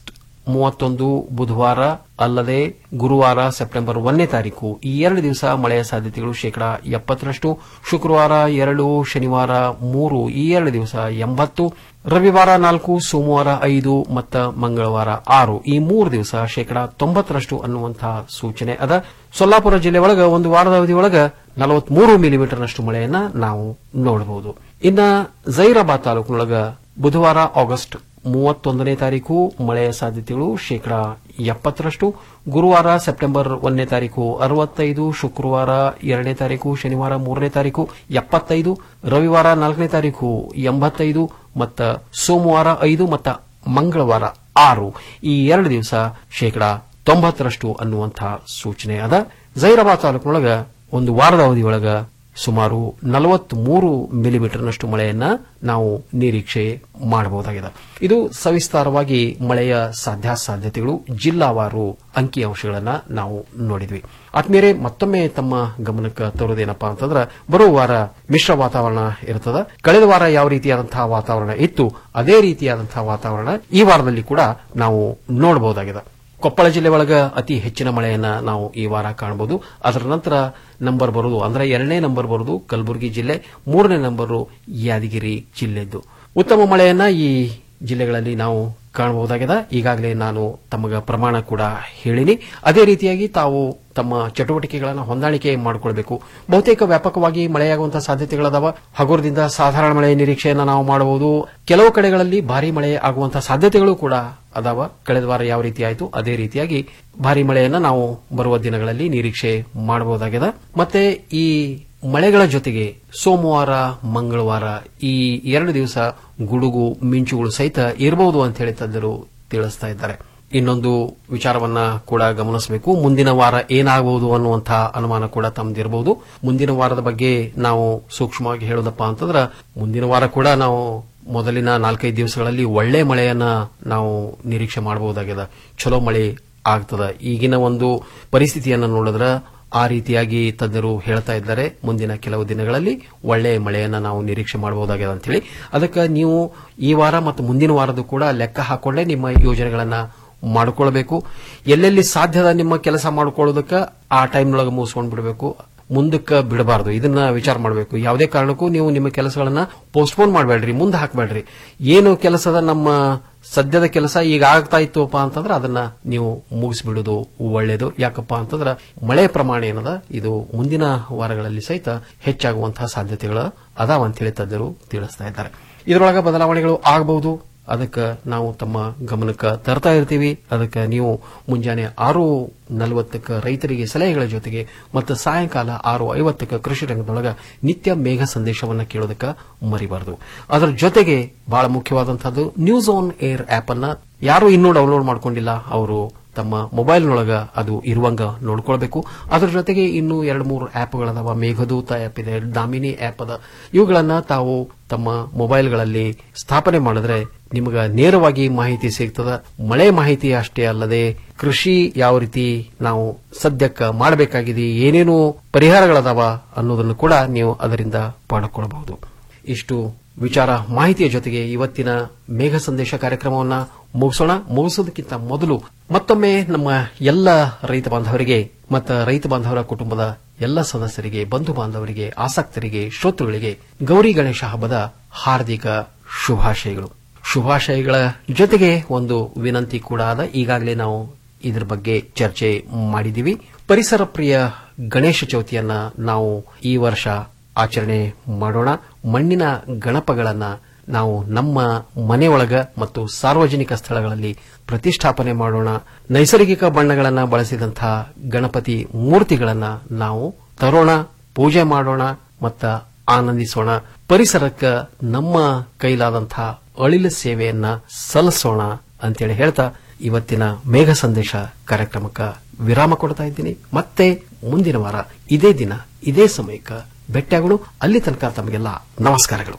I: ಮೂವತ್ತೊಂದು ಬುಧವಾರ ಅಲ್ಲದೆ ಗುರುವಾರ ಸೆಪ್ಟೆಂಬರ್ ಒಂದನೇ ತಾರೀಕು ಈ ಎರಡು ದಿವಸ ಮಳೆಯ ಸಾಧ್ಯತೆಗಳು ಶೇಕಡಾ ಎಪ್ಪತ್ತರಷ್ಟು ಶುಕ್ರವಾರ ಎರಡು ಶನಿವಾರ ಮೂರು ಈ ಎರಡು ದಿವಸ ಎಂಬತ್ತು ರವಿವಾರ ನಾಲ್ಕು ಸೋಮವಾರ ಐದು ಮತ್ತು ಮಂಗಳವಾರ ಆರು ಈ ಮೂರು ದಿವಸ ಶೇಕಡಾ ತೊಂಬತ್ತರಷ್ಟು ಅನ್ನುವಂತಹ ಸೂಚನೆ ಅದ ಸೊಲ್ಲಾಪುರ ಜಿಲ್ಲೆ ಒಳಗ ಒಂದು ವಾರದ ಅವಧಿ ಒಳಗ ನಲವತ್ಮೂರು ಮಿಲಿಮೀಟರ್ನಷ್ಟು ಮಳೆಯನ್ನ ನಾವು ನೋಡಬಹುದು ಇನ್ನ ಜೈರಾಬಾದ್ ತಾಲೂಕಿನೊಳಗ ಬುಧವಾರ ಆಗಸ್ಟ್ ಮೂವತ್ತೊಂದನೇ ತಾರೀಕು ಮಳೆಯ ಸಾಧ್ಯತೆಗಳು ಶೇಕಡಾ ಎಪ್ಪತ್ತರಷ್ಟು ಗುರುವಾರ ಸೆಪ್ಟೆಂಬರ್ ಒಂದನೇ ತಾರೀಕು ಅರವತ್ತೈದು ಶುಕ್ರವಾರ ಎರಡನೇ ತಾರೀಕು ಶನಿವಾರ ಮೂರನೇ ತಾರೀಕು ಎಪ್ಪತ್ತೈದು ರವಿವಾರ ನಾಲ್ಕನೇ ತಾರೀಕು ಎಂಬತ್ತೈದು ಮತ್ತು ಸೋಮವಾರ ಐದು ಮತ್ತು ಮಂಗಳವಾರ ಆರು ಈ ಎರಡು ದಿವಸ ಶೇಕಡಾ ತೊಂಬತ್ತರಷ್ಟು ಅನ್ನುವಂತಹ ಸೂಚನೆ ಅದ ಜೈರಾಬಾದ್ ತಾಲೂಕಿನೊಳಗ ಒಂದು ವಾರದ ಅವಧಿಯೊಳಗ ಸುಮಾರು ನಲವತ್ಮೂರು ಮಿಲಿಮೀಟರ್ನಷ್ಟು ಮಳೆಯನ್ನ ನಾವು ನಿರೀಕ್ಷೆ ಮಾಡಬಹುದಾಗಿದೆ ಇದು ಸವಿಸ್ತಾರವಾಗಿ ಮಳೆಯ ಸಾಧ್ಯಾಸಾಧ್ಯತೆಗಳು ಜಿಲ್ಲಾವಾರು ಅಂಕಿಅಂಶಗಳನ್ನ ನಾವು ನೋಡಿದ್ವಿ ಆತ್ಮೀಯರೇ ಮತ್ತೊಮ್ಮೆ ತಮ್ಮ ಗಮನಕ್ಕೆ ತರುವುದೇನಪ್ಪಾ ಅಂತಂದ್ರೆ ಬರುವ ವಾರ ಮಿಶ್ರ ವಾತಾವರಣ ಇರ್ತದ ಕಳೆದ ವಾರ ಯಾವ ರೀತಿಯಾದಂತಹ ವಾತಾವರಣ ಇತ್ತು ಅದೇ ರೀತಿಯಾದಂತಹ ವಾತಾವರಣ ಈ ವಾರದಲ್ಲಿ ಕೂಡ ನಾವು ನೋಡಬಹುದಾಗಿದೆ ಕೊಪ್ಪಳ ಜಿಲ್ಲೆ ಒಳಗ ಅತಿ ಹೆಚ್ಚಿನ ಮಳೆಯನ್ನ ನಾವು ಈ ವಾರ ಕಾಣಬಹುದು ಅದರ ನಂತರ ನಂಬರ್ ಬರುವುದು ಅಂದ್ರೆ ಎರಡನೇ ನಂಬರ್ ಬರುವುದು ಕಲಬುರಗಿ ಜಿಲ್ಲೆ ಮೂರನೇ ನಂಬರು ಯಾದಗಿರಿ ಜಿಲ್ಲೆದ್ದು ಉತ್ತಮ ಮಳೆಯನ್ನ ಈ ಜಿಲ್ಲೆಗಳಲ್ಲಿ ನಾವು ಕಾಣಬಹುದಾಗಿದೆ ಈಗಾಗಲೇ ನಾನು ತಮಗ ಪ್ರಮಾಣ ಕೂಡ ಹೇಳಿನಿ ಅದೇ ರೀತಿಯಾಗಿ ತಾವು ತಮ್ಮ ಚಟುವಟಿಕೆಗಳನ್ನು ಹೊಂದಾಣಿಕೆ ಮಾಡಿಕೊಳ್ಬೇಕು ಬಹುತೇಕ ವ್ಯಾಪಕವಾಗಿ ಮಳೆಯಾಗುವಂತಹ ಸಾಧ್ಯತೆಗಳದಾವ ಹಗುರದಿಂದ ಸಾಧಾರಣ ಮಳೆಯ ನಿರೀಕ್ಷೆಯನ್ನು ನಾವು ಮಾಡಬಹುದು ಕೆಲವು ಕಡೆಗಳಲ್ಲಿ ಭಾರಿ ಮಳೆ ಆಗುವಂತಹ ಸಾಧ್ಯತೆಗಳು ಕೂಡ ಅದಾವ ಕಳೆದ ವಾರ ಯಾವ ರೀತಿ ಆಯಿತು ಅದೇ ರೀತಿಯಾಗಿ ಭಾರಿ ಮಳೆಯನ್ನ ನಾವು ಬರುವ ದಿನಗಳಲ್ಲಿ ನಿರೀಕ್ಷೆ ಮಾಡಬಹುದಾಗಿದೆ ಮತ್ತೆ ಈ ಮಳೆಗಳ ಜೊತೆಗೆ ಸೋಮವಾರ ಮಂಗಳವಾರ ಈ ಎರಡು ದಿವಸ ಗುಡುಗು ಮಿಂಚುಗಳು ಸಹಿತ ಇರಬಹುದು ಅಂತ ಹೇಳಿ ತಜ್ಞರು ತಿಳಿಸ್ತಾ ಇದ್ದಾರೆ ಇನ್ನೊಂದು ವಿಚಾರವನ್ನ ಕೂಡ ಗಮನಿಸಬೇಕು ಮುಂದಿನ ವಾರ ಏನಾಗಬಹುದು ಅನ್ನುವಂತಹ ಅನುಮಾನ ಕೂಡ ತಮ್ದಿರಬಹುದು ಮುಂದಿನ ವಾರದ ಬಗ್ಗೆ ನಾವು ಸೂಕ್ಷ್ಮವಾಗಿ ಹೇಳೋದಪ್ಪ ಅಂತಂದ್ರೆ ಮುಂದಿನ ವಾರ ಕೂಡ ನಾವು ಮೊದಲಿನ ನಾಲ್ಕೈದು ದಿವಸಗಳಲ್ಲಿ ಒಳ್ಳೆ ಮಳೆಯನ್ನ ನಾವು ನಿರೀಕ್ಷೆ ಮಾಡಬಹುದಾಗಿದೆ ಚಲೋ ಮಳೆ ಆಗ್ತದ ಈಗಿನ ಒಂದು ಪರಿಸ್ಥಿತಿಯನ್ನು ನೋಡಿದ್ರೆ ಆ ರೀತಿಯಾಗಿ ತಜ್ಞರು ಹೇಳ್ತಾ ಇದ್ದಾರೆ ಮುಂದಿನ ಕೆಲವು ದಿನಗಳಲ್ಲಿ ಒಳ್ಳೆಯ ಮಳೆಯನ್ನ ನಾವು ನಿರೀಕ್ಷೆ ಮಾಡಬಹುದಾಗಿದೆ ಅಂತ ಹೇಳಿ ಅದಕ್ಕೆ ನೀವು ಈ ವಾರ ಮತ್ತು ಮುಂದಿನ ವಾರದ ಕೂಡ ಲೆಕ್ಕ ಹಾಕೊಂಡೇ ನಿಮ್ಮ ಯೋಜನೆಗಳನ್ನ ಮಾಡಿಕೊಳ್ಬೇಕು ಎಲ್ಲೆಲ್ಲಿ ಸಾಧ್ಯದ ನಿಮ್ಮ ಕೆಲಸ ಮಾಡಿಕೊಳ್ಳೋದಕ್ಕೆ ಆ ಟೈಮ್ನೊಳಗೆ ಮುಗಿಸ್ಕೊಂಡು ಬಿಡಬೇಕು ಮುಂದಕ್ಕೆ ಬಿಡಬಾರದು ಇದನ್ನ ವಿಚಾರ ಮಾಡಬೇಕು ಯಾವುದೇ ಕಾರಣಕ್ಕೂ ನೀವು ನಿಮ್ಮ ಕೆಲಸಗಳನ್ನ ಪೋಸ್ಟ್ಪೋನ್ ಮಾಡಬೇಡ್ರಿ ಮುಂದೆ ಹಾಕಬೇಡ್ರಿ ಏನು ಕೆಲಸದ ನಮ್ಮ ಸದ್ಯದ ಕೆಲಸ ಈಗ ಆಗ್ತಾ ಇತ್ತುಪ್ಪ ಅಂತಂದ್ರೆ ಅದನ್ನ ನೀವು ಮುಗಿಸ್ಬಿಡೋದು ಒಳ್ಳೇದು ಯಾಕಪ್ಪ ಅಂತಂದ್ರೆ ಮಳೆ ಪ್ರಮಾಣ ಏನದ ಇದು ಮುಂದಿನ ವಾರಗಳಲ್ಲಿ ಸಹಿತ ಹೆಚ್ಚಾಗುವಂತಹ ಸಾಧ್ಯತೆಗಳು ಅದಾವ ಅಂತ ಹೇಳಿ ತಜ್ಞರು ತಿಳಿಸ್ತಾ ಇದ್ದಾರೆ ಇದರೊಳಗ ಬದಲಾವಣೆಗಳು ಆಗಬಹುದು ಅದಕ್ಕೆ ನಾವು ತಮ್ಮ ಗಮನಕ್ಕೆ ತರ್ತಾ ಇರ್ತೀವಿ ಅದಕ್ಕೆ ನೀವು ಮುಂಜಾನೆ ಆರು ನಲವತ್ತಕ್ಕೆ ರೈತರಿಗೆ ಸಲಹೆಗಳ ಜೊತೆಗೆ ಮತ್ತು ಸಾಯಂಕಾಲ ಆರು ಐವತ್ತಕ್ಕೆ ಕೃಷಿ ರಂಗದೊಳಗ ನಿತ್ಯ ಮೇಘ ಸಂದೇಶವನ್ನ ಕೇಳೋದಕ್ಕೆ ಮರಿಬಾರದು ಅದರ ಜೊತೆಗೆ ಬಹಳ ಮುಖ್ಯವಾದಂತಹದ್ದು ನ್ಯೂಸ್ ಆನ್ ಏರ್ ಆಪ್ ಅನ್ನ ಯಾರು ಇನ್ನೂ ಡೌನ್ಲೋಡ್ ಮಾಡ್ಕೊಂಡಿಲ್ಲ ಅವರು ತಮ್ಮ ಮೊಬೈಲ್ನೊಳಗ ಅದು ಇರುವಂಗ ನೋಡ್ಕೊಳ್ಬೇಕು ಅದರ ಜೊತೆಗೆ ಇನ್ನು ಎರಡು ಮೂರು ಆಪ್ಗಳದಾವ ಮೇಘದೂತ ಆಪ್ ಇದೆ ದಾಮಿನಿ ಆಪ್ ಅದ ಇವುಗಳನ್ನ ತಾವು ತಮ್ಮ ಮೊಬೈಲ್ಗಳಲ್ಲಿ ಸ್ಥಾಪನೆ ಮಾಡಿದ್ರೆ ನಿಮಗ ನೇರವಾಗಿ ಮಾಹಿತಿ ಸಿಗ್ತದ ಮಳೆ ಮಾಹಿತಿ ಅಷ್ಟೇ ಅಲ್ಲದೆ ಕೃಷಿ ಯಾವ ರೀತಿ ನಾವು ಸದ್ಯಕ್ಕೆ ಮಾಡಬೇಕಾಗಿದೆ ಏನೇನು ಪರಿಹಾರಗಳದಾವ ಅನ್ನೋದನ್ನು ಕೂಡ ನೀವು ಅದರಿಂದ ಪಡ್ಕೊಳ್ಬಹುದು ಇಷ್ಟು ವಿಚಾರ ಮಾಹಿತಿಯ ಜೊತೆಗೆ ಇವತ್ತಿನ ಮೇಘ ಸಂದೇಶ ಕಾರ್ಯಕ್ರಮವನ್ನ ಮುಗಿಸೋಣ ಮುಗಿಸೋದಕ್ಕಿಂತ ಮೊದಲು ಮತ್ತೊಮ್ಮೆ ನಮ್ಮ ಎಲ್ಲ ರೈತ ಬಾಂಧವರಿಗೆ ಮತ್ತು ರೈತ ಬಾಂಧವರ ಕುಟುಂಬದ ಎಲ್ಲ ಸದಸ್ಯರಿಗೆ ಬಂಧು ಬಾಂಧವರಿಗೆ ಆಸಕ್ತರಿಗೆ ಶ್ರೋತೃಗಳಿಗೆ ಗೌರಿ ಗಣೇಶ ಹಬ್ಬದ ಹಾರ್ದಿಕ ಶುಭಾಶಯಗಳು ಶುಭಾಶಯಗಳ ಜೊತೆಗೆ ಒಂದು ವಿನಂತಿ ಕೂಡ ಆದ ಈಗಾಗಲೇ ನಾವು ಇದರ ಬಗ್ಗೆ ಚರ್ಚೆ ಮಾಡಿದ್ದೀವಿ ಪರಿಸರ ಪ್ರಿಯ ಗಣೇಶ ಚೌತಿಯನ್ನ ನಾವು ಈ ವರ್ಷ ಆಚರಣೆ ಮಾಡೋಣ ಮಣ್ಣಿನ ಗಣಪಗಳನ್ನ ನಾವು ನಮ್ಮ ಮನೆಯೊಳಗ ಮತ್ತು ಸಾರ್ವಜನಿಕ ಸ್ಥಳಗಳಲ್ಲಿ ಪ್ರತಿಷ್ಠಾಪನೆ ಮಾಡೋಣ ನೈಸರ್ಗಿಕ ಬಣ್ಣಗಳನ್ನ ಬಳಸಿದಂತಹ ಗಣಪತಿ ಮೂರ್ತಿಗಳನ್ನ ನಾವು ತರೋಣ ಪೂಜೆ ಮಾಡೋಣ ಮತ್ತ ಆನಂದಿಸೋಣ ಪರಿಸರಕ್ಕೆ ನಮ್ಮ ಕೈಲಾದಂತಹ ಅಳಿಲು ಸೇವೆಯನ್ನ ಸಲ್ಲಿಸೋಣ ಅಂತೇಳಿ ಹೇಳ್ತಾ ಇವತ್ತಿನ ಮೇಘ ಸಂದೇಶ ಕಾರ್ಯಕ್ರಮಕ್ಕೆ ವಿರಾಮ ಕೊಡ್ತಾ ಇದ್ದೀನಿ ಮತ್ತೆ ಮುಂದಿನ ವಾರ ಇದೇ ದಿನ ಇದೇ ಸಮಯಕ್ಕೆ ಭೇಟಿಯಾಗೋಣ ಅಲ್ಲಿ ತನಕ ತಮಗೆಲ್ಲ ನಮಸ್ಕಾರಗಳು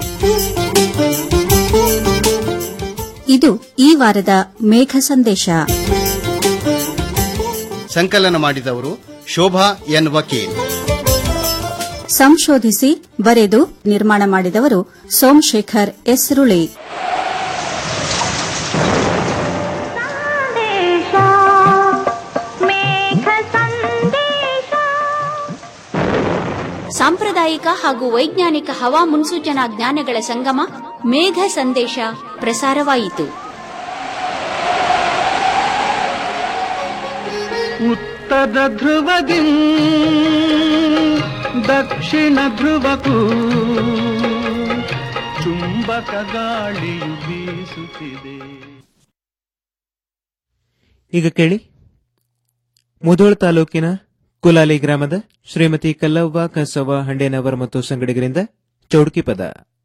P: ಇದು ಈ ವಾರದ ಮೇಘ ಸಂದೇಶ
Q: ಸಂಕಲನ ಮಾಡಿದವರು ಶೋಭಾ ಎನ್ ವಕೀಲ್
P: ಸಂಶೋಧಿಸಿ ಬರೆದು ನಿರ್ಮಾಣ ಮಾಡಿದವರು ಸೋಮಶೇಖರ್ ಎಸ್ ರುಳಿ
H: ಸಾಂಪ್ರದಾಯಿಕ ಹಾಗೂ ವೈಜ್ಞಾನಿಕ ಹವಾ ಮುನ್ಸೂಚನಾ ಜ್ಞಾನಗಳ ಸಂಗಮ ಮೇಘ ಸಂದೇಶ ಪ್ರಸಾರವಾಯಿತು
B: ಉತ್ತರ ಧ್ರುವದಿ ದಕ್ಷಿಣ ಧ್ರುವಕ್ಕೂ ಚುಂಬಕ ಗಾಳಿಯು ಬೀಸುತ್ತಿದೆ
A: ಈಗ ಕೇಳಿ ಮುಧೋಳ್ ತಾಲೂಕಿನ ಕುಲಾಲಿ ಗ್ರಾಮದ ಶ್ರೀಮತಿ ಕಲ್ಲವ್ವ ಕಸವ್ವ ಹಂಡೇನವರ್ ಮತ್ತು ಸಂಗಡಿಗರಿಂದ ಚೌಡ್ಕಿ ಪದ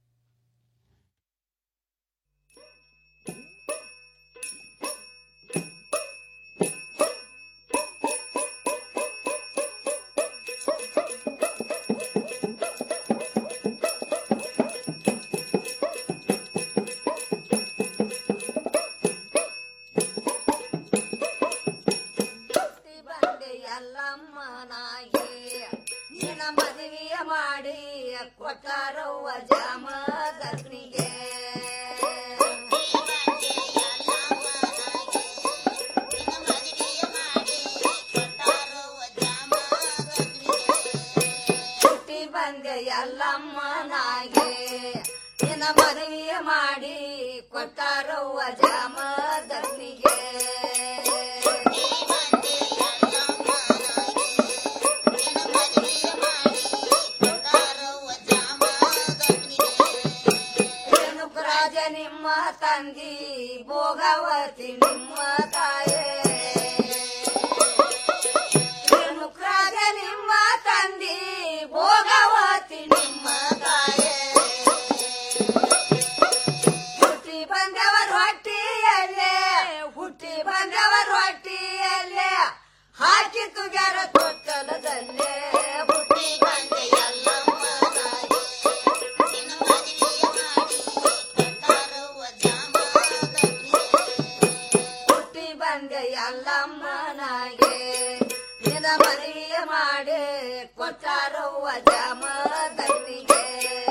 R: ನಿನ್ನ ಮದುವೆಯ ಮಾಡಿ ಕೊಟ್ಟಾರವ್ವ ಜಾಮದಗ್ನಿಗೆ ಹುಟ್ಟಿ ಬಂದೆ ಎಲ್ಲಮ್ಮನಾಗೆ ನಿನ್ನ ಮದುವೆಯ ಮಾಡಿ ಕೊಟ್ಟಾರವ್ವ ಜಾಮದಗ್ನಿಗೆ ರೇಣುಕರಾಜ ನಿಮ್ಮ ತಂದಿ ಭೋಗವತಿ ನಿಮ್ಮ ತಾಯೇ ರೇಣುಕರಾಜ ನಿಮ್ಮ ತಂದಿ ಭೋಗವತಿ ನಿಮ್ಮ ತಾಯೇ ಹುಟ್ಟಿ ಬಂದವರ ಹೊಟ್ಟಿಯಲ್ಲೇ ಹುಟ್ಟಿ ಬಂದವರ ಹೊಟ್ಟಿಯಲ್ಲೇ ಹಾಕಿ ತುಗ್ಯಾರ ತೊಟ್ಟಲದಲ್ಲೇ ಹುಟ್ಟಿ ಬಂದೆ ಹುಟ್ಟಿ ಬಂದೆ ಎಲ್ಲಮ್ಮನಾಗೆ ನಿನ್ನ ಮದುವೆಯ ಮಾಡಿ ಕೊಟ್ಟಾರವ್ವ ಜಾಮದಗ್ನಿಗೆ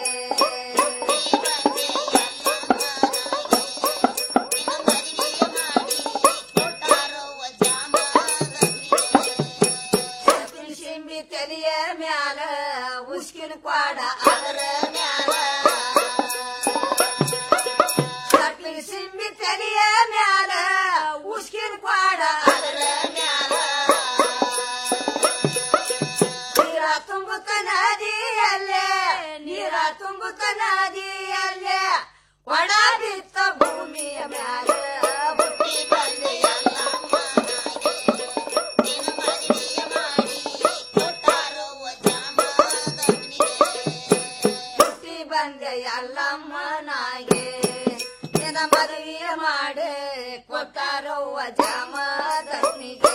R: ಸಿಂಬಿ ತೆಲಿಯ ಮ್ಯಾಲ ಉಸ್ಕಿನ ಕ್ವಾಡ ಅದರ ಮ್ಯಾಲ ಕಟ್ಲಿಗೆ ಸಿಂಬಿ ತೆಲಿಯ ಮ್ಯಾಲ ಉಸ್ಕಿನ ಕ್ವಾಡ ಅದರ ಮ್ಯಾಲ ನೀರ ತುಂಬುತ್ತ ನದಿಯಲ್ಲೇ ನೀರ ತುಂಬುತ್ತ ನದಿಯಲ್ಲೇ ಒಡ ಬಿತ್ತ ಭೂಮಿಯ ಮ್ಯಾಲ ಹುಟ್ಟಿ ಬಂದೆ ಹುಟ್ಟಿ ಬಂದೆ ಎಲ್ಲಮ್ಮನಾಗೆ ನಿನ್ನ ಮದುವೆಯ ಮಾಡಿ ಕೊಟ್ಟಾರವ್ವ ಜಾಮದಗ್ನಿಗೆ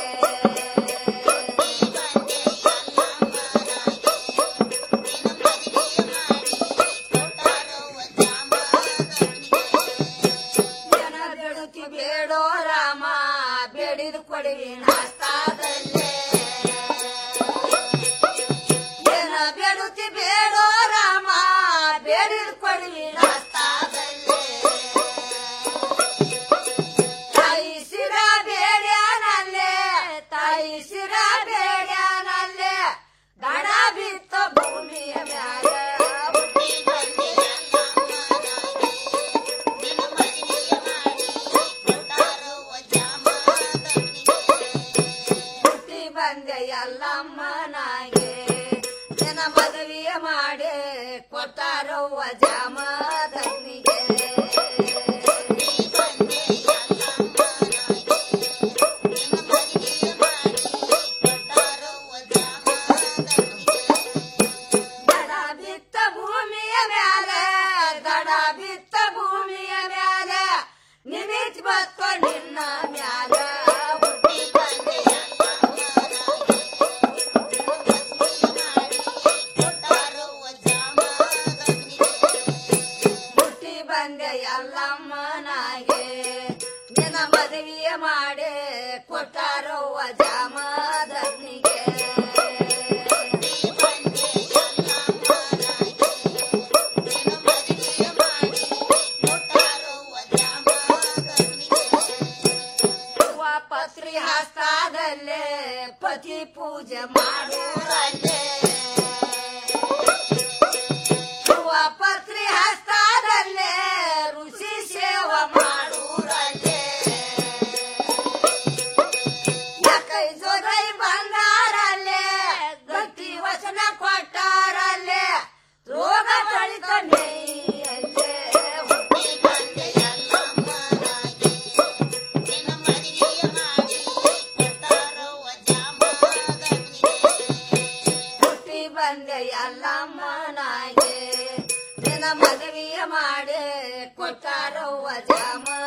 R: ಜನ ಬೇಡುತ್ತಿ ಬೇಡೋ ರಾಮ ಬೇಡಿದ ಕೊಡುವಿ ನಾಸ್ತಾದಲ್ಲೇ ಜನ ಬೇಡುತ್ತಿ ಬೇಡೋ ರಾಮ ಬೇಡಿದ ಕೊಡುವಿ ನಾಸ್ತಾದಲ್ಲೇ ತಾಯಿ ಸಿರ ಬೇಡ್ಯಾನಲ್ಲೇ ತಾಯಿ ಸಿರ ಬೇಡ್ಯಾನಲ್ಲೇ ದಡ ಬಿತ್ತ ಭೂಮಿಯ ಮ್ಯಾಲ ಹುಟ್ಟಿ ಬಂದೆ ಹುಟ್ಟಿ ಬಂದೆ ಎಲ್ಲಮ್ಮನಾಗೆ ನಿನ್ನ ಮದುವೆಯ ಮಾಡಿ ಕೊಟ್ಟಾರವ್ವ ಜಾಮದಗ್ನಿಗೆ ದಡ ಬಿತ್ತ ಭೂಮಿಯ ಮ್ಯಾಲ ದಡ ಬಿತ್ತ ಭೂಮಿಯ ಮ್ಯಾಲ ನಿಮಿತ್ ಬತ್ತ ನಿನ್ನ ಮ್ಯಾಲ ಹುಟ್ಟಿ ಬಂದೆ ಹುಟ್ಟಿ ಬಂದೆ ಎಲ್ಲಮ್ಮನಾಗೆ ನಿನ್ನ ಮದುವೆಯ ಮಾಡಿ ಕೊಟ್ಟಾರವ್ವ ಜಾಮದಗ್ನಿಗೆ ಹೂವ ಪತ್ರಿ ಹಸ್ತಾದಲ್ಲೇ ಪತಿ ಪೂಜೆ ಮಾಡುವಲ್ಲೇ ಮದುವೆಯ ಮಾಡಿ ಕೊಟ್ಟಾರವ್ವ ಜಾಮ